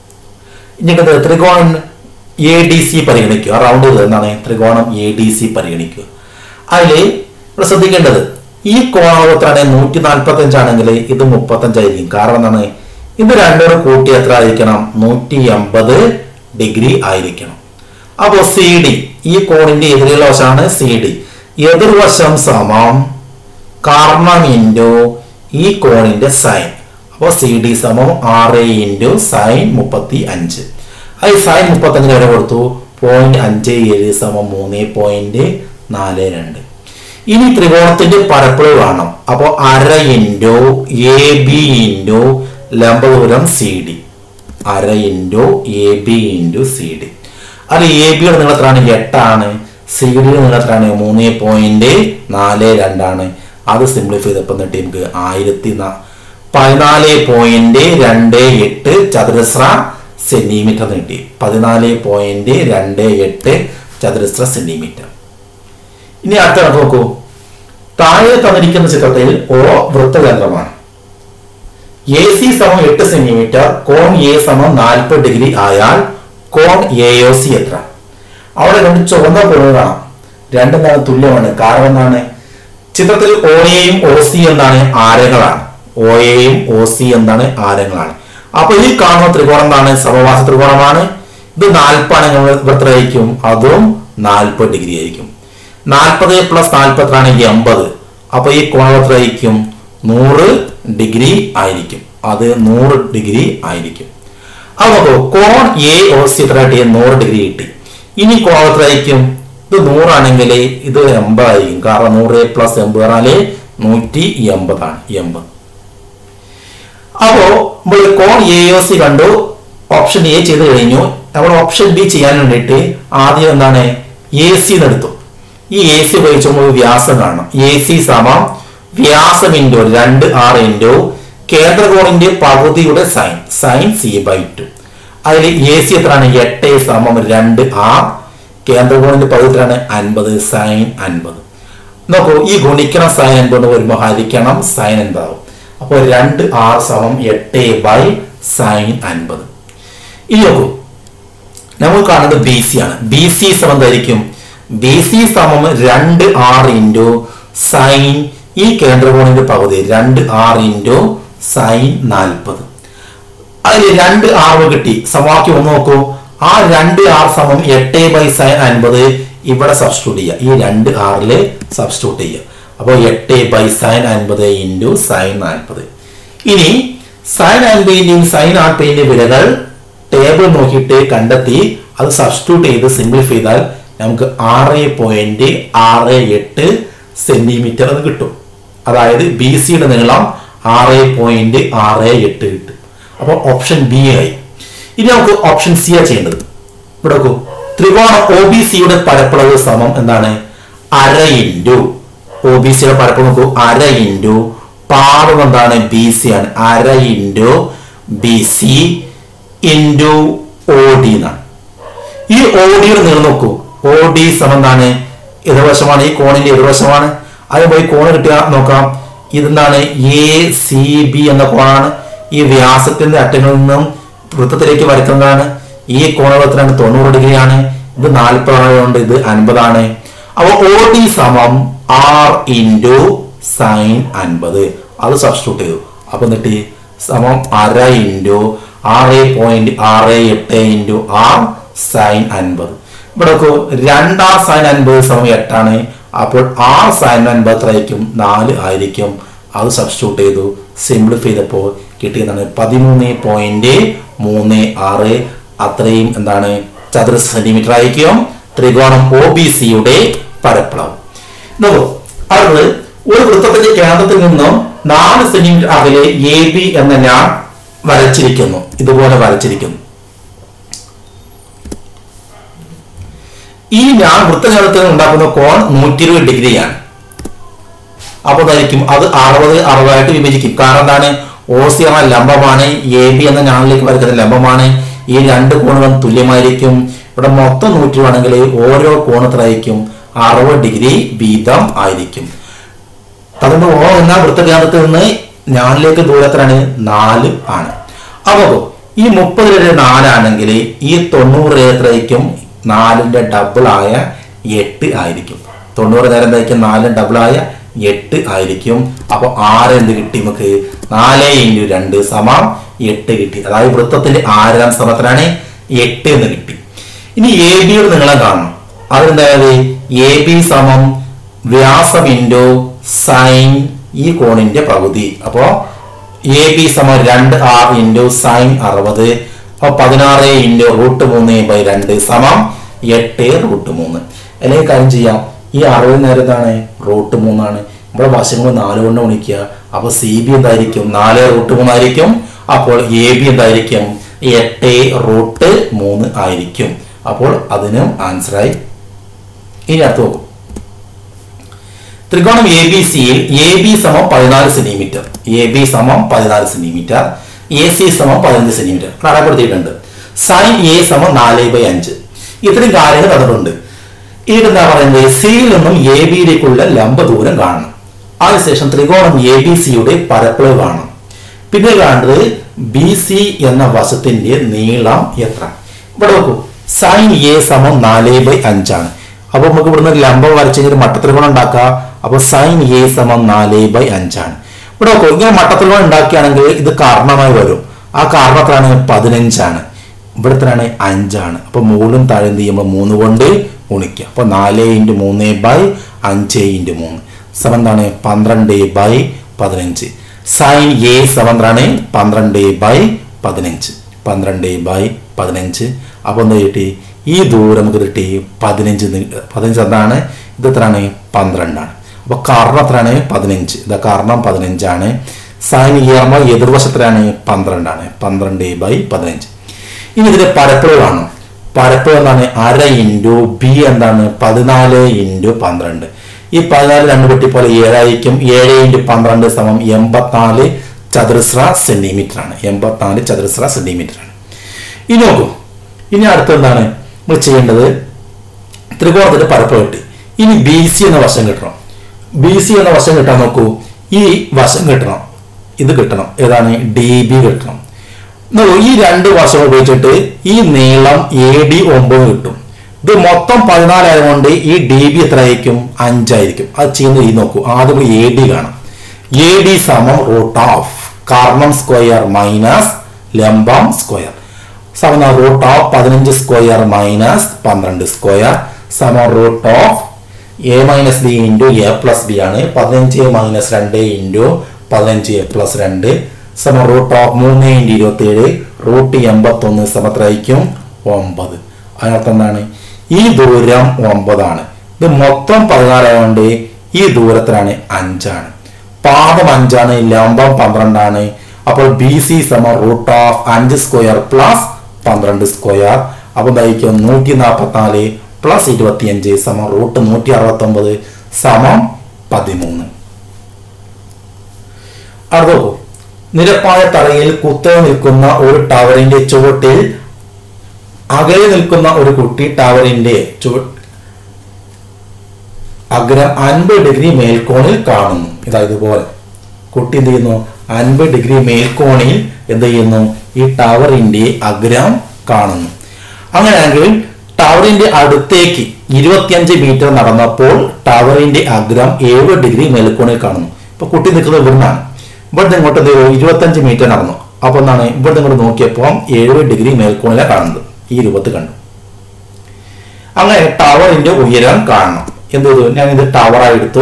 ഇനി ത്രികോണം എ ഡി സി പരിഗണിക്കുക റൗണ്ട് ചെയ്തത് എന്താണ് ത്രികോണം എ ഡി സി പരിഗണിക്കുക അതിൽ ഇവിടെ ശ്രദ്ധിക്കേണ്ടത് ഈ കോണം എത്രയാണ് നൂറ്റി നാൽപ്പത്തി അഞ്ചാണെങ്കിൽ ഇത് മുപ്പത്തഞ്ചായിരിക്കും കാരണം എന്താണ് ഇത് രണ്ടോട് കൂട്ടി എത്ര ആയിരിക്കണം നൂറ്റി എൺപത് ഡിഗ്രി ആയിരിക്കണം അപ്പോൾ സി ഡി ഈ കോണിന്റെ എതിരുള്ള വശമാണ് സി ഡി എതിർവശം സമം കർണം ഇൻറ്റു ഈ കോണിന്റെ സൈൻ അപ്പോൾ സി ഡി സമം ആറ് ഇൻറ്റു സൈൻ മുപ്പത്തി അഞ്ച് അത് സൈൻ മുപ്പത്തഞ്ചിന് വരെ കൊടുത്തു പോയിന്റ് അഞ്ച് ഏഴ് സമം മൂന്ന് പോയിന്റ് നാല് രണ്ട് ഇനി ത്രികോണത്തിന്റെ പരപ്പളവ് കാണണം അപ്പോൾ അര ഇൻറ്റു എ ബി ഇൻറ്റു ലംബദൂരം സി ഡി അര into A B into C D അത് എ ബിയുടെ നീളത്തിലാണ് എട്ടാണ് സി ഡിയുടെ നീളത്തിലാണ് മൂന്ന് പോയിന്റ് നാല് രണ്ടാണ് അത് സിംപ്ലിഫൈ ചെയ്തപ്പോൾ എന്നിട്ട് നമുക്ക് ആയിരത്തി പതിനാല് പോയിന്റ് രണ്ട് എട്ട് ചതുരശ്ര സെന്റിമീറ്റർ കിട്ടി പതിനാല് പോയിന്റ് രണ്ട് എട്ട് ചതുരശ്ര സെന്റിമീറ്റർ ഇനി അടുത്ത കണക്ക് നോക്കൂ താഴെ തന്നിരിക്കുന്ന ചിത്രത്തിൽ ഓ വൃത്തകേന്ദ്രമാണ് എ സി സമം എട്ട് സെന്റിമീറ്റർ കോൺ എ സമം നാൽപ്പത് ഡിഗ്രി ആയാൽ കോൺ എ ഒ സി എത്ര അവിടെ രണ്ട് ചുവന്ന കോണുകൾ കാണാം രണ്ടും എന്താണ് തുല്യമാണ് കാരണം എന്താണ് ചിത്രത്തിൽ ഒ എയും ഒ സി എന്താണ് ആരങ്ങളാണ് ഒ എയും ഒ സി എന്താണ് ആരങ്ങളാണ് അപ്പൊ ഈ കാണുന്ന ത്രികോണം എന്താണ് സമവാസ ത്രികോണമാണ് ഇത് നാൽപ്പാണെങ്കിൽ ഇവിടെ ആയിരിക്കും അതും നാൽപ്പത് ഡിഗ്രി ആയിരിക്കും നാൽപ്പത് പ്ലസ് നാൽപ്പത്തിലാണ് എൺപത് അപ്പൊ ഈ കോണം എത്ര ആയിരിക്കും നൂറ് ഡിഗ്രി ആയിരിക്കും അത് നൂറ് ഡിഗ്രി ആയിരിക്കും അപ്പൊ നോക്കൂ കോൺ എ ഒ സി എത്ര കിട്ടി നൂറ് ഡിഗ്രി കിട്ടി ഇനി കോൺ എത്ര ആയിരിക്കും ഇത് നൂറാണെങ്കിൽ ഇത് എൺപതായിരിക്കും കാരണം നൂറ് പ്ലസ് എൺപത് പറഞ്ഞാല് നൂറ്റി എൺപതാണ് എൺപത് അപ്പോ നമ്മൾ കോൺ എ ഒ സി കണ്ടു ഓപ്ഷൻ എ ചെയ്ത് കഴിഞ്ഞു നമ്മൾ ഓപ്ഷൻ ബി ചെയ്യാൻ വേണ്ടിയിട്ട് ആദ്യം എന്താണ് എ സി എടുത്തു ഈ എ സി ഉപയോഗിച്ച് നമ്മൾ വ്യാസം കാണണം എ സി സമം വ്യാസം ഇൻറ്റു രണ്ട് ആർ ഇൻറ്റു കേന്ദ്രകോണിന്റെ പകുതിയുടെ sine sine C by two അതിൽ എ സി എത്രയാണ് എട്ട് സമം രണ്ട് ആർ കേന്ദ്രകോണിന്റെ പകുതി എത്രയാണ് അൻപത് സൈൻ അൻപത് നോക്കൂ ഈ ഗുണിക്കണം സൈൻ അൻപത് വരുമ്പോൾ ഹരിക്കണം സൈൻ എന്താവും അപ്പോൾ രണ്ട് ആർ സമം എട്ട് ബൈ സൈൻ അൻപത് ഇനി നോക്കൂ നമ്മൾ കാണുന്നത് ബി സി ആണ് ബി സി സമം എന്തായിരിക്കും ബി സി സമം രണ്ട് ആർ ഇൻറ്റു സൈൻ ഈ കേന്ദ്രകോണിന്റെ പകുതി രണ്ട് ആർ ഇൻറ്റു സൈൻ നാൽപ്പത് അതിൽ രണ്ട് ആറ് കിട്ടി സമവാക്യം ഒന്ന് നോക്കൂ ആ രണ്ട് ആർ സമം എട്ട് ബൈ സൈൻ അൻപത് ഇവിടെ സബ്സ്റ്റിറ്റ്യൂട്ട് ചെയ്യുക ഈ രണ്ട് ആറില് സബ്സ്റ്റിറ്റ്യൂട്ട് ചെയ്യുക അപ്പോൾ എട്ട് ബൈ സൈൻ അൻപത് ഇൻറ്റു സൈൻ നാൽപ്പത് ഇനി സൈൻ അൻപതിന്റെയും സൈൻ നാൽപ്പതിന്റെയും വിലകൾ ടേബിൾ നോക്കിയിട്ട് കണ്ടെത്തി അത് സബ്സ്റ്റിറ്റ്യൂട്ട് ചെയ്ത് സിംപ്ലിഫൈ ചെയ്താൽ നമുക്ക് ആറ് പോയിന്റ് ആറ് എട്ട് സെന്റിമീറ്റർ എന്ന് കിട്ടും അതായത് ബി സിയുടെ നീളം ആറ് പോയിന്റ് ആറ് എട്ട് കിട്ടും അപ്പോൾ ഓപ്ഷൻ ബി ആയി ഇനി നമുക്ക് ഓപ്ഷൻ സി ആ ചെയ്യേണ്ടത് ഇവിടെ നോക്കൂ ത്രികോണം ഒ ബി സിയുടെ പരപ്പളവ് സമം എന്താണ് അര ഇൻറ്റു ഒ ബി സിയുടെ പരപ്പളവ് നോക്കൂ അര ഇൻറ്റു പാദം എന്താണ് ബി സി ആണ് അര into B C into O D എന്നാണ് ഈ ഒ ഡിയുടെ നീളം നോക്കൂ ഒ ഡി സമം എന്താണ് എതിർവശമാണ് ഈ കോണിന്റെ എതിർവശമാണ് അത് പോയി കോണ് കിട്ടുക നോക്കാം ഇതെന്താണ് എ സി ബി എന്ന കോണാണ് ഈ വ്യാസത്തിന്റെ അറ്റങ്ങളിൽ നിന്നും വൃത്തത്തിലേക്ക് വരയ്ക്കുന്നതാണ് ഈ കോണവൃത്തമാണ് തൊണ്ണൂറ് ഡിഗ്രിയാണ് ഇത് നാൽപ്പതായതുകൊണ്ട് ഇത് അൻപതാണ് അപ്പൊ ഒ ഡി സമം ആർ ഇൻറ്റു സൈൻ അൻപത് അത് സബ്സ്റ്റിറ്റ്യൂട്ട് ചെയ്തു അപ്പൊ എന്നിട്ട് സമം അര ഇൻറ്റു ആറ് പോയിന്റ് ആറ് എട്ട് ഇൻറ്റു ആർ സൈൻ അൻപത് ഇവിടെ നോക്കൂ രണ്ടാർ സൈൻ അൻപത് സമയം എട്ടാണ് അപ്പോൾ ആർ സൈൻ അൻപത് എത്രയായിരിക്കും നാല് ആയിരിക്കും അത് സബ്സ്റ്റിറ്റ്യൂട്ട് ചെയ്തു സിംപ്ലിഫൈ ചെയ്തപ്പോൾ കിട്ടിയതാണ് പതിമൂന്ന് പോയിന്റ് മൂന്ന് ആറ് അത്രയും എന്താണ് ചതുരശ്ര സെന്റിമീറ്റർ ആയിരിക്കും ത്രികോണം ഒ ബി സിയുടെ പരപ്പളവ് നോക്കൂ അടുത്തത് ഒരു വൃത്തത്തിന്റെ കേന്ദ്രത്തിൽ നിന്നും നാല് സെന്റിമീറ്റർ അകലെ എ ബി എന്ന ഞാൻ വരച്ചിരിക്കുന്നു ഇതുപോലെ വരച്ചിരിക്കുന്നു ഈ ഞാൻ വൃത്തകേന്ദ്രത്തിൽ ഉണ്ടാക്കുന്ന കോൺ നൂറ്റി ഇരുപത് ഡിഗ്രിയാണ് അപ്പോൾ അതായിരിക്കും അത് അറുപത് അറുപതായിട്ട് വിഭജിക്കും കാരണം എന്താണ് ഒ സി എന്ന ലംബമാണ് എ ബി എന്ന ഞാനിലേക്ക് വരയ്ക്കുന്ന ലംബമാണ് ഈ രണ്ട് കോണുകളും തുല്യമായിരിക്കും ഇവിടെ മൊത്തം നൂറ്റി ആണെങ്കിൽ ഓരോ കോണത്തിലായിരിക്കും അറുപത് ഡിഗ്രി വീതം ആയിരിക്കും അതുകൊണ്ട് ഓ എന്ന വൃത്തകേന്ദ്രത്തിൽ നിന്ന് ഞാനിലേക്ക് ദൂരത്തിലാണ് നാല് ആണ് അപ്പോ ഈ മുപ്പത് രൂപ നാലാണെങ്കിൽ ഈ തൊണ്ണൂറ് എത്രയായിരിക്കും നാലിന്റെ ഡബിൾ ആയ എട്ട് ആയിരിക്കും തൊണ്ണൂറ് നേരം എന്തായിരിക്കും നാലിന് ഡബിൾ ആയ എട്ട് ആയിരിക്കും അപ്പൊ ആറ് എന്ത് കിട്ടി നമുക്ക് നാല് ഇൻറ്റു രണ്ട് സമം എട്ട് കിട്ടി അതായത് വൃത്തത്തിന്റെ ആരാം സമത്തിലാണ് എട്ട് എന്ന് കിട്ടി ഇനി എ ബിയുടെ നീളം കാണണം അതെന്തായത് എ ബി സമം വ്യാസം ഇൻറ്റു സൈൻ ഈ കോണിന്റെ പകുതി അപ്പോ എ ബി സമം രണ്ട് ആർ ഇൻറ്റു സൈൻ അറുപത് അപ്പൊ പതിനാറ് ഇൻറ്റു റൂട്ട് മൂന്ന് ബൈ രണ്ട് സമം എട്ട് റൂട്ട് മൂന്ന് അല്ലെങ്കിൽ കാര്യം ചെയ്യാം ഈ അറുപത് നേരത്താണ് റൂട്ട് മൂന്നാണ് ഇവിടെ വശങ്ങൾ നാല് കൊണ്ട് ഗുണിക്കുക അപ്പൊ സി ബി എന്തായിരിക്കും നാല് റൂട്ട് മൂന്നായിരിക്കും അപ്പോൾ എ ബി എന്തായിരിക്കും എട്ട് റൂട്ട് മൂന്ന് ആയിരിക്കും അപ്പോൾ അതിനും ആൻസറായി ഇനി അടുത്ത് നോക്കും ത്രികോണം എ ബി സിയിൽ എ ബി സമം പതിനാല് സെന്റിമീറ്റർ എ ബി സമം പതിനാല് സെന്റിമീറ്റർ എ സി സമം പതിനഞ്ച് സെന്റിമീറ്റർ അടപ്പെടുത്തിയിട്ടുണ്ട് സൈൻ എ സമം നാല് ബൈ അഞ്ച് ഇത്രയും കാര്യങ്ങൾ തന്നിട്ടുണ്ട് ഇവിടെ എന്താ പറയുന്നത് സിയിൽ നിന്നും എ ബിയിലേക്കുള്ള ലംബ ദൂരം കാണണം അതിനുശേഷം ത്രികോണം എ ബി സിയുടെ പരപ്പളവ് കാണണം പിന്നെ കാണുന്നത് ബി സി എന്ന വശത്തിന്റെ നീളം എത്ര ഇവിടെ നോക്കൂ സൈൻ എ സമം നാല് ബൈ അഞ്ചാണ് അപ്പൊ നമുക്ക് ഇവിടുന്ന് ഒരു ലംബം വരച്ചെങ്കിൽ ഒരു മട്ടത്രികോണം ഉണ്ടാക്കാം അപ്പൊ സൈൻ എ സമം നാല് ബൈ അഞ്ചാണ് ഇവിടെ നോക്കൂ ഇങ്ങനെ മട്ടത്രികോണം ഉണ്ടാക്കുകയാണെങ്കിൽ ഇത് കാരണമായി വരും ആ കാരണത്തിലാണ് പതിനഞ്ചാണ് ഇവിടത്തിലാണ് അഞ്ചാണ് അപ്പൊ മുകളിലും താഴെ എന്ത് ചെയ്യുമ്പോൾ മൂന്ന് കൊണ്ട് ഗുണിക്കുക അപ്പൊ നാല് ഇൻറ്റു മൂന്ന് ബൈ അഞ്ച് ഇൻറ്റു മൂന്ന് സമം എന്താണ് പന്ത്രണ്ട് ബൈ പതിനഞ്ച് സൈൻ എ സമം എന്താണ് പന്ത്രണ്ട് ബൈ പതിനഞ്ച് പന്ത്രണ്ട് ബൈ പതിനഞ്ച് അപ്പൊ എന്താ കിട്ടി ഈ ദൂരം നമുക്ക് കിട്ടി പതിനഞ്ച് നി- പതിനഞ്ച് എന്താണ് ഇത് എത്രയാണ് പന്ത്രണ്ടാണ് അപ്പൊ കാരണം എത്രയാണ് പതിനഞ്ച് ഇത് കാരണം പതിനഞ്ചാണ് സൈൻ എ ആകുമ്പോൾ എതിർവശത്തിലാണ് പന്ത്രണ്ടാണ് പന്ത്രണ്ട് ബൈ പതിനഞ്ച് ഇനി ഇതിന്റെ പരപ്പളവ് കാണും പരപ്പളവ് എന്താണ് അര ഇൻറ്റു ബി എന്താണ് പതിനാല് ഇൻറ്റു പന്ത്രണ്ട് ഈ പതിനാല് രണ്ട് കുട്ടി പോലെ ഏഴായിരിക്കും ഏഴ് ഇൻറ്റു പന്ത്രണ്ട് സമം എൺപത്തിനാല് ചതുരശ്ര സെന്റിമീറ്റർ ആണ് എൺപത്തിനാല് ചതുരശ്ര സെന്റിമീറ്റർ ആണ് ഇനി നോക്കൂ ഇനി അടുത്ത എന്താണ് നമ്മൾ ചെയ്യേണ്ടത് ത്രികോണത്തിന്റെ പരപ്പ് കിട്ടി ഇനി ബി സി എന്ന വശം കിട്ടണം ബി സി എന്ന വശം കിട്ടാൻ നോക്കൂ ഈ വശം കിട്ടണം ഇത് കിട്ടണം ഏതാണ് ഡി ബി കിട്ടണം നോക്കൂ, ഈ രണ്ട് വശം ഉപയോഗിച്ചിട്ട് ഈ നീളം എ ഡി ഒമ്പത് കിട്ടും ഇത് മൊത്തം പതിനാലായതുകൊണ്ട് ഈ ഡി ബി എത്ര ആയിരിക്കും അഞ്ചായിരിക്കും അത് ചെയ്യുന്ന രീതി നോക്കൂ ആദ്യം എ ഡി കാണാം എ ഡി സമം റൂട്ട് ഓഫ് കർണം സ്ക്വയർ മൈനസ് ലംബം സ്ക്വയർ സമം റൂട്ട് ഓഫ് പതിനഞ്ച് സ്ക്വയർ മൈനസ് പന്ത്രണ്ട് സ്ക്വയർ സമം root of A minus B into A plus B ആണ് പതിനഞ്ച് മൈനസ് രണ്ട് ഇൻറ്റു പതിനഞ്ച് എ പ്ലസ് രണ്ട് സമം റൂട്ട് ഓഫ് മൂന്ന് ഇൻറ്റു ഇരുപത്തി ഏഴ് റൂട്ട് എൺപത്തൊന്ന് സമത്രയ്ക്കും ഒമ്പത് അതിനർത്ഥം എന്താണ് ഈ ദൂരം ഒമ്പതാണ് ഇത് മൊത്തം പതിനാലായതുകൊണ്ട് ഈ ദൂരത്തിലാണ് അഞ്ചാണ് പാദം അഞ്ചാണ് ലംബം പന്ത്രണ്ടാണ് അപ്പോൾ ബി സി സമം റൂട്ട് ഓഫ് അഞ്ച് സ്ക്വയർ പ്ലസ് പന്ത്രണ്ട് സ്ക്വയർ അപ്പോൾ എന്തായിരിക്കും നൂറ്റി നാൽപ്പത്തിനാല് പ്ലസ് ഇരുപത്തിയഞ്ച് സമം റൂട്ട് നൂറ്റി അറുപത്തി ഒമ്പത് സമം പതിമൂന്ന് അടുത്ത നോക്കൂ നിരപ്പായ തറയിൽ കുത്തനെ നിൽക്കുന്ന ഒരു ടവറിന്റെ ചുവട്ടിൽ അകലെ നിൽക്കുന്ന ഒരു കുട്ടി ടവറിന്റെ ചുവ അഗ്രം അൻപത് ഡിഗ്രി മേൽക്കോണിൽ കാണുന്നു ഇതാ ഇതുപോലെ കുട്ടി എന്ത് ചെയ്യുന്നു അൻപത് ഡിഗ്രി മേൽക്കോണിൽ എന്ത് ചെയ്യുന്നു ഈ ടവറിന്റെ അഗ്രം കാണുന്നു അങ്ങനെയാണെങ്കിൽ ടവറിന്റെ അടുത്തേക്ക് ഇരുപത്തിയഞ്ച് മീറ്റർ നടന്നപ്പോൾ ടവറിന്റെ അഗ്രം ഏഴ് ഡിഗ്രി മേൽക്കോണിൽ കാണുന്നു ഇപ്പൊ കുട്ടി നിൽക്കുന്നത് ഇവിടുന്നാണ് ഇവിടുന്ന് ഇങ്ങോട്ട് എന്ത് ചെയ്തു ഇരുപത്തഞ്ച് മീറ്റർ നടന്നു അപ്പൊ എന്താണ് ഇവിടുന്ന് ഇങ്ങോട്ട് നോക്കിയപ്പോൾ ഏഴ് ഡിഗ്രി മേൽക്കോണിലാണ് കാണുന്നത് ഈ രൂപത്തിൽ കണ്ടു അങ്ങനെ ടവറിന്റെ ഉയരം കാണണം എന്ത് ചെയ്തു ഞാൻ ഇത് ടവറായി എടുത്തു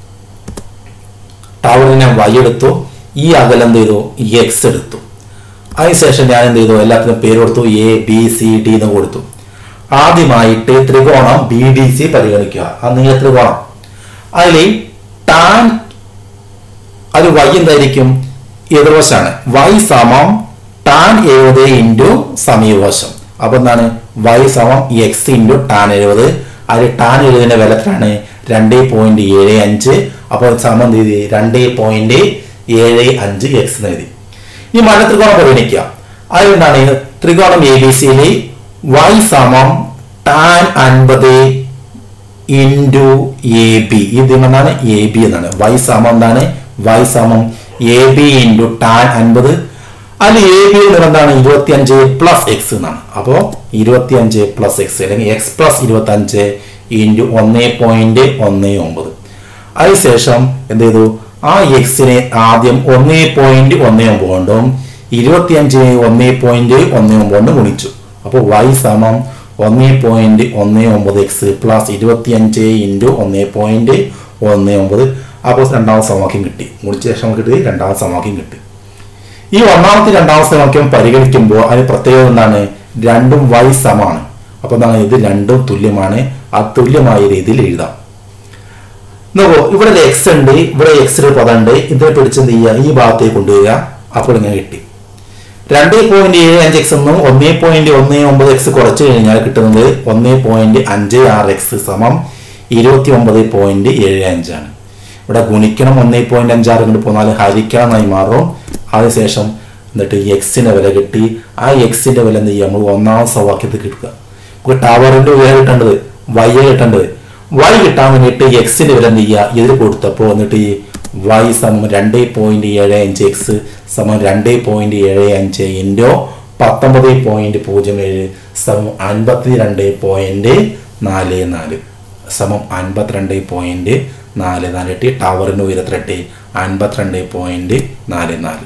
ടവറിനെ വൈ എടുത്തു ഈ അകലം എന്ത് ചെയ്തു എക്സ് എടുത്തു അതിനുശേഷം ഞാൻ എന്ത് ചെയ്തു എല്ലാത്തിനും പേര് കൊടുത്തു എ ബി സി ഡി എന്ന് കൊടുത്തു ആദ്യമായിട്ട് ത്രികോണം ബി ഡി സി പരിഗണിക്കുക ആ നീല ത്രികോണം അതിൽ ടാൻ അത് വൈ എന്തായിരിക്കും എതിർവശമാണ് വൈ സമം ടാൻ എഴുപത് ഇൻറ്റു സമീപവശം അപ്പൊ എന്താണ് വൈ സമം എക്സ് ഇൻറ്റു ടാൻ എഴുപത് അതിൽ ടാൻ എഴുപതിന്റെ വില എത്രയാണ് രണ്ട് പോയിന്റ് ഏഴ് അഞ്ച് അപ്പോൾ സമം തീയതി രണ്ട് പോയിന്റ് ഏഴ് അഞ്ച് എക്സ് എന്ന് എഴുതി ഈ മഴ ത്രികോണം പരിഗണിക്കുക അതുകൊണ്ടാണ് ത്രികോണം എ ബി സിയിൽ വൈ സമം ടാൻ അൻപത് ഇൻറ്റു എ ബി ഇത് എന്താണ് എ ബി എന്നാണ് വൈ സമം എന്താണ് വൈ സമം എ ബി ഇൻറ്റു ടാൻ അൻപത് അതിൽ എ ബി എന്താണ് ഇരുപത്തി അഞ്ച് പ്ലസ് എക്സ് എന്നാണ് അപ്പോൾ ഇരുപത്തി അഞ്ച് പ്ലസ് എക്സ് അല്ലെങ്കിൽ എക്സ് പ്ലസ് ഇരുപത്തി അഞ്ച് ഇൻറ്റു ഒന്ന് പോയിന്റ് ഒന്ന് ഒമ്പത് അതിനുശേഷം എന്ത് ചെയ്തു ആ എക്സിനെ ആദ്യം ഒന്ന് പോയിന്റ് ഒന്ന് ഒമ്പത് കൊണ്ടും ഇരുപത്തി അഞ്ചിനെ ഒന്ന് പോയിന്റ് ഒന്ന് ഒമ്പത് കൊണ്ടും ഗുണിച്ചു അപ്പോൾ വൈ സമം ഒന്ന് പോയിന്റ് ഒന്ന് ഒമ്പത് എക്സ് പ്ലസ് ഇരുപത്തി അഞ്ച് ഇൻറ്റു ഒന്ന് പോയിന്റ് ഒന്ന് ഒമ്പത് അപ്പോൾ രണ്ടാമത്തെ സമവാക്യം കിട്ടി ഗുണിച്ച ശേഷം കിട്ടി രണ്ടാമത്തെ സമവാക്യം കിട്ടി ഈ ഒന്നാമത്തെ രണ്ടാമത്തെ സമവാക്യം പരിഗണിക്കുമ്പോൾ അതിന് പ്രത്യേകത എന്താണ് രണ്ടും വൈ സമമാണ് അപ്പൊ എന്താണ് ഇത് രണ്ടും തുല്യമാണ് ആ തുല്യമായ രീതിയിൽ എഴുതാം നോക്കൂ ഇവിടെ ഒരു എക്സ് ഉണ്ട് ഇവിടെ എക്സ് ഒരു പദം ഉണ്ട് ഇതിനെ പിടിച്ച് എന്ത് ചെയ്യുക ഈ ഭാഗത്തേക്ക് കൊണ്ടുവരിക അപ്പോൾ ഇങ്ങനെ കിട്ടി രണ്ട് പോയിന്റ് ഏഴ് അഞ്ച് എക്സ് എന്നും ഒന്നേ പോയിന്റ് ഒന്ന് ഒമ്പത് എക്സ് കുറച്ച് കഴിഞ്ഞാൽ കിട്ടുന്നത് ഒന്നേ പോയിന്റ് അഞ്ച് ആറ് എക്സ് സമം ഇരുപത്തി ഒമ്പത് പോയിന്റ് ഏഴ് അഞ്ചാണ് ഇവിടെ ഗുണിക്കണം ഒന്നേ പോയിന്റ് അഞ്ചാറ് കൊണ്ട് പോന്നാൽ ഹരിക്കണമെന്നായി മാറും അതിനുശേഷം എന്നിട്ട് എക്സിന്റെ വില കിട്ടി ആ എക്സിന്റെ വില എന്ത് ചെയ്യുക നമ്മൾ ഒന്നാം സമവാക്യത്തിൽ കിട്ടുക നമുക്ക് ടവറിന്റെ ഉയരം കിട്ടേണ്ടത് വൈ കിട്ടേണ്ടത് വൈ കിട്ടാൻ വേണ്ടിയിട്ട് എക്സിന്റെ വില എന്ത് ചെയ്യുക ഇതിൽ കൊടുത്തപ്പോൾ എന്നിട്ട് ഈ വൈ സമം രണ്ട് പോയിന്റ് ഏഴ് അഞ്ച് എക്സ് സമം രണ്ട് പോയിന്റ് ഏഴ് അഞ്ച് ഇൻറ്റോ പത്തൊമ്പത് പോയിന്റ് പൂജ്യം ഏഴ് സമം അൻപത്തി രണ്ട് പോയിന്റ് നാല് നാല് സമം അൻപത്തിരണ്ട് പോയിന്റ് നാല് നാല് എട്ടി ടവറിന് ഉയരത്തിലെട്ടി അൻപത്തിരണ്ട് പോയിന്റ് നാല് നാല്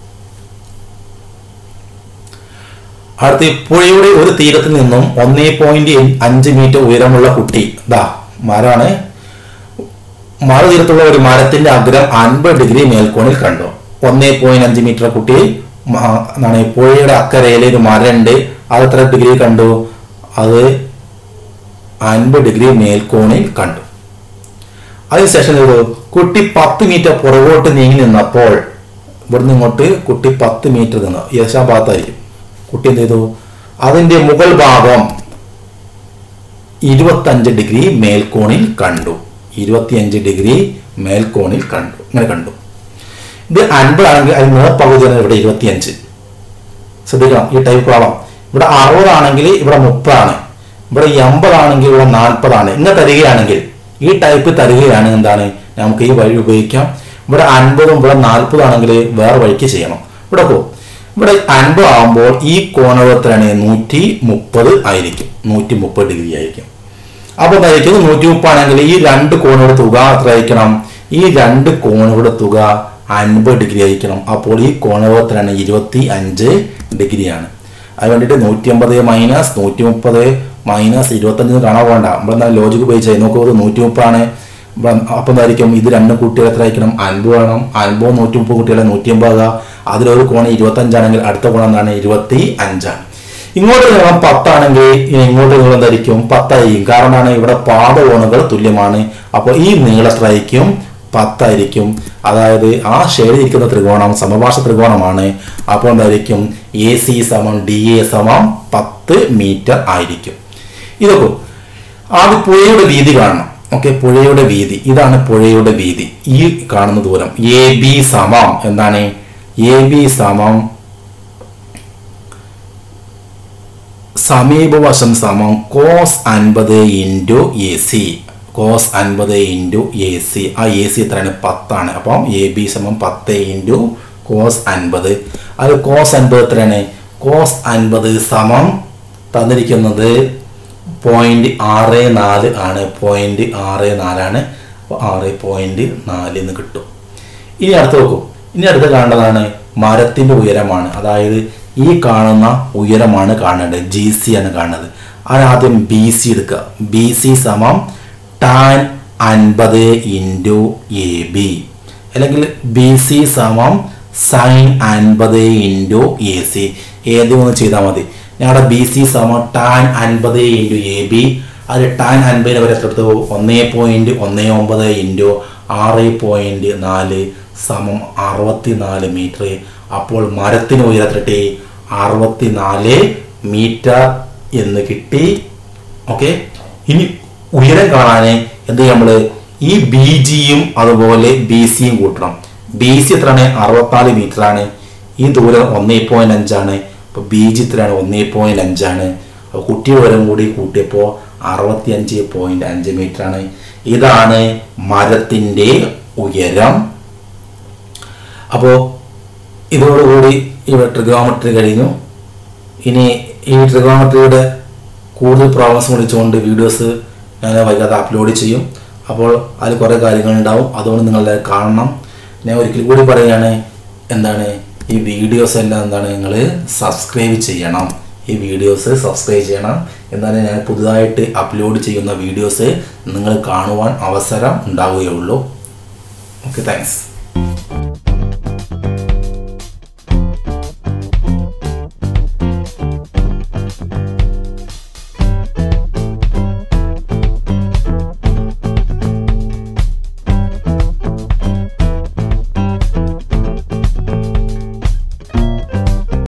അടുത്ത പുഴയുടെ ഒരു തീരത്ത് നിന്നും ഒന്നേ പോയിന്റ് അഞ്ച് മീറ്റർ ഉയരമുള്ള കുട്ടി ദാ മരമാണ് മറ തീരത്തുള്ള ഒരു മരത്തിന്റെ അഗ്രം അൻപത് ഡിഗ്രി മേൽക്കോണിൽ കണ്ടു ഒന്നേ പോയിന്റ് അഞ്ച് മീറ്റർ കുട്ടി മ- എന്താണ് പുഴയുടെ അക്കരയിൽ ഒരു മരമുണ്ട് അത് എത്ര ഡിഗ്രി കണ്ടു അത് അൻപത് ഡിഗ്രി മേൽക്കോണിൽ കണ്ടു അതിനുശേഷം എന്ത് ചെയ്തു കുട്ടി പത്ത് മീറ്റർ പുറകോട്ട് നീങ്ങി നിന്നപ്പോൾ ഇവിടുന്ന് ഇങ്ങോട്ട് കുട്ടി പത്ത് മീറ്റർ നിന്നു യശാ ഭാഗത്തായിരിക്കും കുട്ടി എന്ത് ചെയ്തു അതിന്റെ മുകൾ ഭാഗം ഇരുപത്തഞ്ച് ഡിഗ്രി മേൽക്കോണിൽ കണ്ടു ഇരുപത്തിയഞ്ച് ഡിഗ്രി മേൽക്കോണിൽ കണ്ടു ഇങ്ങനെ കണ്ടു ഇത് അൻപതാണെങ്കിൽ അതിന് നേർപകുതിയാണ് ഇവിടെ ഇരുപത്തിയഞ്ച് ശ്രദ്ധിക്കണം ഈ ടൈപ്പ് പ്രോബ്ലം ഇവിടെ അറുപതാണെങ്കിൽ ഇവിടെ മുപ്പതാണ് ഇവിടെ എൺപതാണെങ്കിൽ ഇവിടെ നാൽപ്പതാണ് ഇങ്ങനെ തരികയാണെങ്കിൽ ഈ ടൈപ്പ് തരികയാണ് എന്താണ് നമുക്ക് ഈ വഴി ഉപയോഗിക്കാം ഇവിടെ അൻപതും ഇവിടെ നാൽപ്പതും ആണെങ്കിൽ വേറെ വഴിക്ക് ചെയ്യണം ഇവിടെ പോ ഇവിടെ അൻപത് ആകുമ്പോൾ ഈ കോണളവ് എത്രയാണ് നൂറ്റി മുപ്പത് ആയിരിക്കും നൂറ്റി മുപ്പത് ഡിഗ്രി ആയിരിക്കും അപ്പൊ എന്തായിരിക്കും നൂറ്റി മുപ്പാണെങ്കിൽ ഈ രണ്ട് കോണുകളുടെ തുക എത്ര ആയിരിക്കണം ഈ രണ്ട് കോണുകളുടെ തുക അൻപത് ഡിഗ്രി ആയിരിക്കണം അപ്പോൾ ഈ കോണളവ് എത്രയാണ് ഇരുപത്തി അഞ്ച് ഡിഗ്രിയാണ് അത് വേണ്ടിയിട്ട് നൂറ്റി അമ്പത് മൈനസ് നൂറ്റി മുപ്പത് മൈനസ് ഇരുപത്തഞ്ച് കാണാൻ വേണ്ട നമ്മൾ എന്താ ലോജിക്ക് ഉപയോഗിച്ചാൽ നോക്കുക നൂറ്റി മുപ്പാണ് അപ്പം എന്തായിരിക്കും ഇത് രണ്ടും കൂട്ടിയാൽ എത്ര ആയിരിക്കണം അൻപത് വേണം അൻപത് നൂറ്റി മുപ്പത് കൂട്ടിയാൽ നൂറ്റി അമ്പത് അതിലൊരു കോണ് ഇരുപത്തി അഞ്ചാണെങ്കിൽ അടുത്ത കോണം എന്താണ് ഇരുപത്തി അഞ്ചാണ് ഇങ്ങോട്ട് നീളം പത്താണെങ്കിൽ ഇനി ഇങ്ങോട്ട് നീളം എന്തായിരിക്കും പത്തായിരിക്കും കാരണമാണ് ഇവിടെ പാദകോണുകൾ തുല്യമാണ് അപ്പോൾ ഈ നീളത്തിലായിരിക്കും പത്തായിരിക്കും അതായത് ആ ഷേഡിൽ ഇരിക്കുന്ന ത്രികോണം സമപാർശ ത്രികോണമാണ് അപ്പോൾ എന്തായിരിക്കും എ സി സമം ഡി എ സമം പത്ത് മീറ്റർ ആയിരിക്കും ഇതൊക്കെ ആദ്യം പുഴയുടെ വീതി കാണണം ഓക്കെ പുഴയുടെ വീതി ഇതാണ് പുഴയുടെ വീതി ഈ കാണുന്ന ദൂരം എ ബി സമം എന്താണ് എ ബി സമം സമീപവശം സമം കോസ് അൻപത് ഇൻറ്റു എ സി കോസ് അൻപത് ഇൻറ്റു എ സി ആ എ സി എത്രയാണ് പത്താണ് അപ്പം എ ബി സമം പത്ത് ഇൻറ്റു കോസ് അൻപത് അത് കോസ് അൻപത് എത്രയാണ് കോസ് അൻപത് സമം തന്നിരിക്കുന്നത് പോയിന്റ് ആറ് നാല് ആണ് പോയിന്റ് ആറ് നാലാണ് അപ്പോൾ ആറ് പോയിന്റ് നാല് എന്ന് കിട്ടും ഇനി അടുത്ത് നോക്കൂ ഇനി അടുത്ത് കാണേണ്ടതാണ് മരത്തിന്റെ ഉയരമാണ് അതായത് ഈ കാണുന്ന ഉയരമാണ് കാണേണ്ടത് ജി സി ആണ് കാണുന്നത് ആദ്യം ബി സി എടുക്കുക ബി സി സമം ടാൻ അൻപത് ഇൻറ്റു എ ബി അല്ലെങ്കിൽ ബി സി സമം സൈൻ അൻപത് ഇൻറ്റു എ സി ഏതെങ്കിലും ഒന്ന് ചെയ്താൽ മതി ഞങ്ങളുടെ ബി സി സമം ടാൻ അൻപത് ഇൻറ്റു എ ബി അത് ടാൻ അൻപതിന് വരെ എത്ര എടുത്തു ഒന്നേ പോയിന്റ് ഒന്നേ ഒമ്പത് ഇൻറ്റു ആറ് പോയിന്റ് നാല് സമം അറുപത്തി നാല് മീറ്റർ അപ്പോൾ മരത്തിന് ഉയരത്തിട്ടെ അറുപത്തി നാല് മീറ്റർ എന്ന് കിട്ടി ഓക്കെ ഇനി ഉയരം കാണാൻ എന്ത് ചെയ്യും നമ്മള് ഈ ബി ജിയും അതുപോലെ ബി സിയും കൂട്ടണം ബി സി എത്രയാണ് അറുപത്തിനാല് മീറ്റർ ആണ് ഈ ദൂരം ഒന്നേ പോയിന്റ് അഞ്ചാണ് അപ്പൊ ബി ജി എത്രയാണ് ഒന്നേ പോയിന്റ് അഞ്ചാണ് അപ്പൊ കുട്ടിയുടെ ഉയരം കൂടി കൂട്ടിയപ്പോൾ അറുപത്തി അഞ്ച് പോയിന്റ് അഞ്ച് മീറ്റർ ആണ് ഇതാണ് മരത്തിന്റെ ഉയരം അപ്പോൾ ഇതോടുകൂടി ഇവിടെ ട്രിഗോമെട്രി കഴിഞ്ഞു ഇനി ഈ ട്രിഗോമെട്രിയുടെ കൂടുതൽ പ്രോബ്ലംസ് വിളിച്ചുകൊണ്ട് വീഡിയോസ് ഞാൻ വൈകാതെ അപ്ലോഡ് ചെയ്യും അപ്പോൾ അതിൽ കുറേ കാര്യങ്ങളുണ്ടാവും അതുകൊണ്ട് നിങ്ങൾ കാണണം ഞാൻ ഒരിക്കൽ കൂടി പറയുകയാണ് എന്താണ് ഈ വീഡിയോസ് എല്ലാം എന്താണ് നിങ്ങൾ സബ്സ്ക്രൈബ് ചെയ്യണം ഈ വീഡിയോസ് സബ്സ്ക്രൈബ് ചെയ്യണം എന്നാലേ ഞാൻ പുതുതായിട്ട് അപ്ലോഡ് ചെയ്യുന്ന വീഡിയോസ് നിങ്ങൾ കാണുവാൻ അവസരം ഉണ്ടാവുകയുള്ളൂ ഓക്കെ താങ്ക്സ്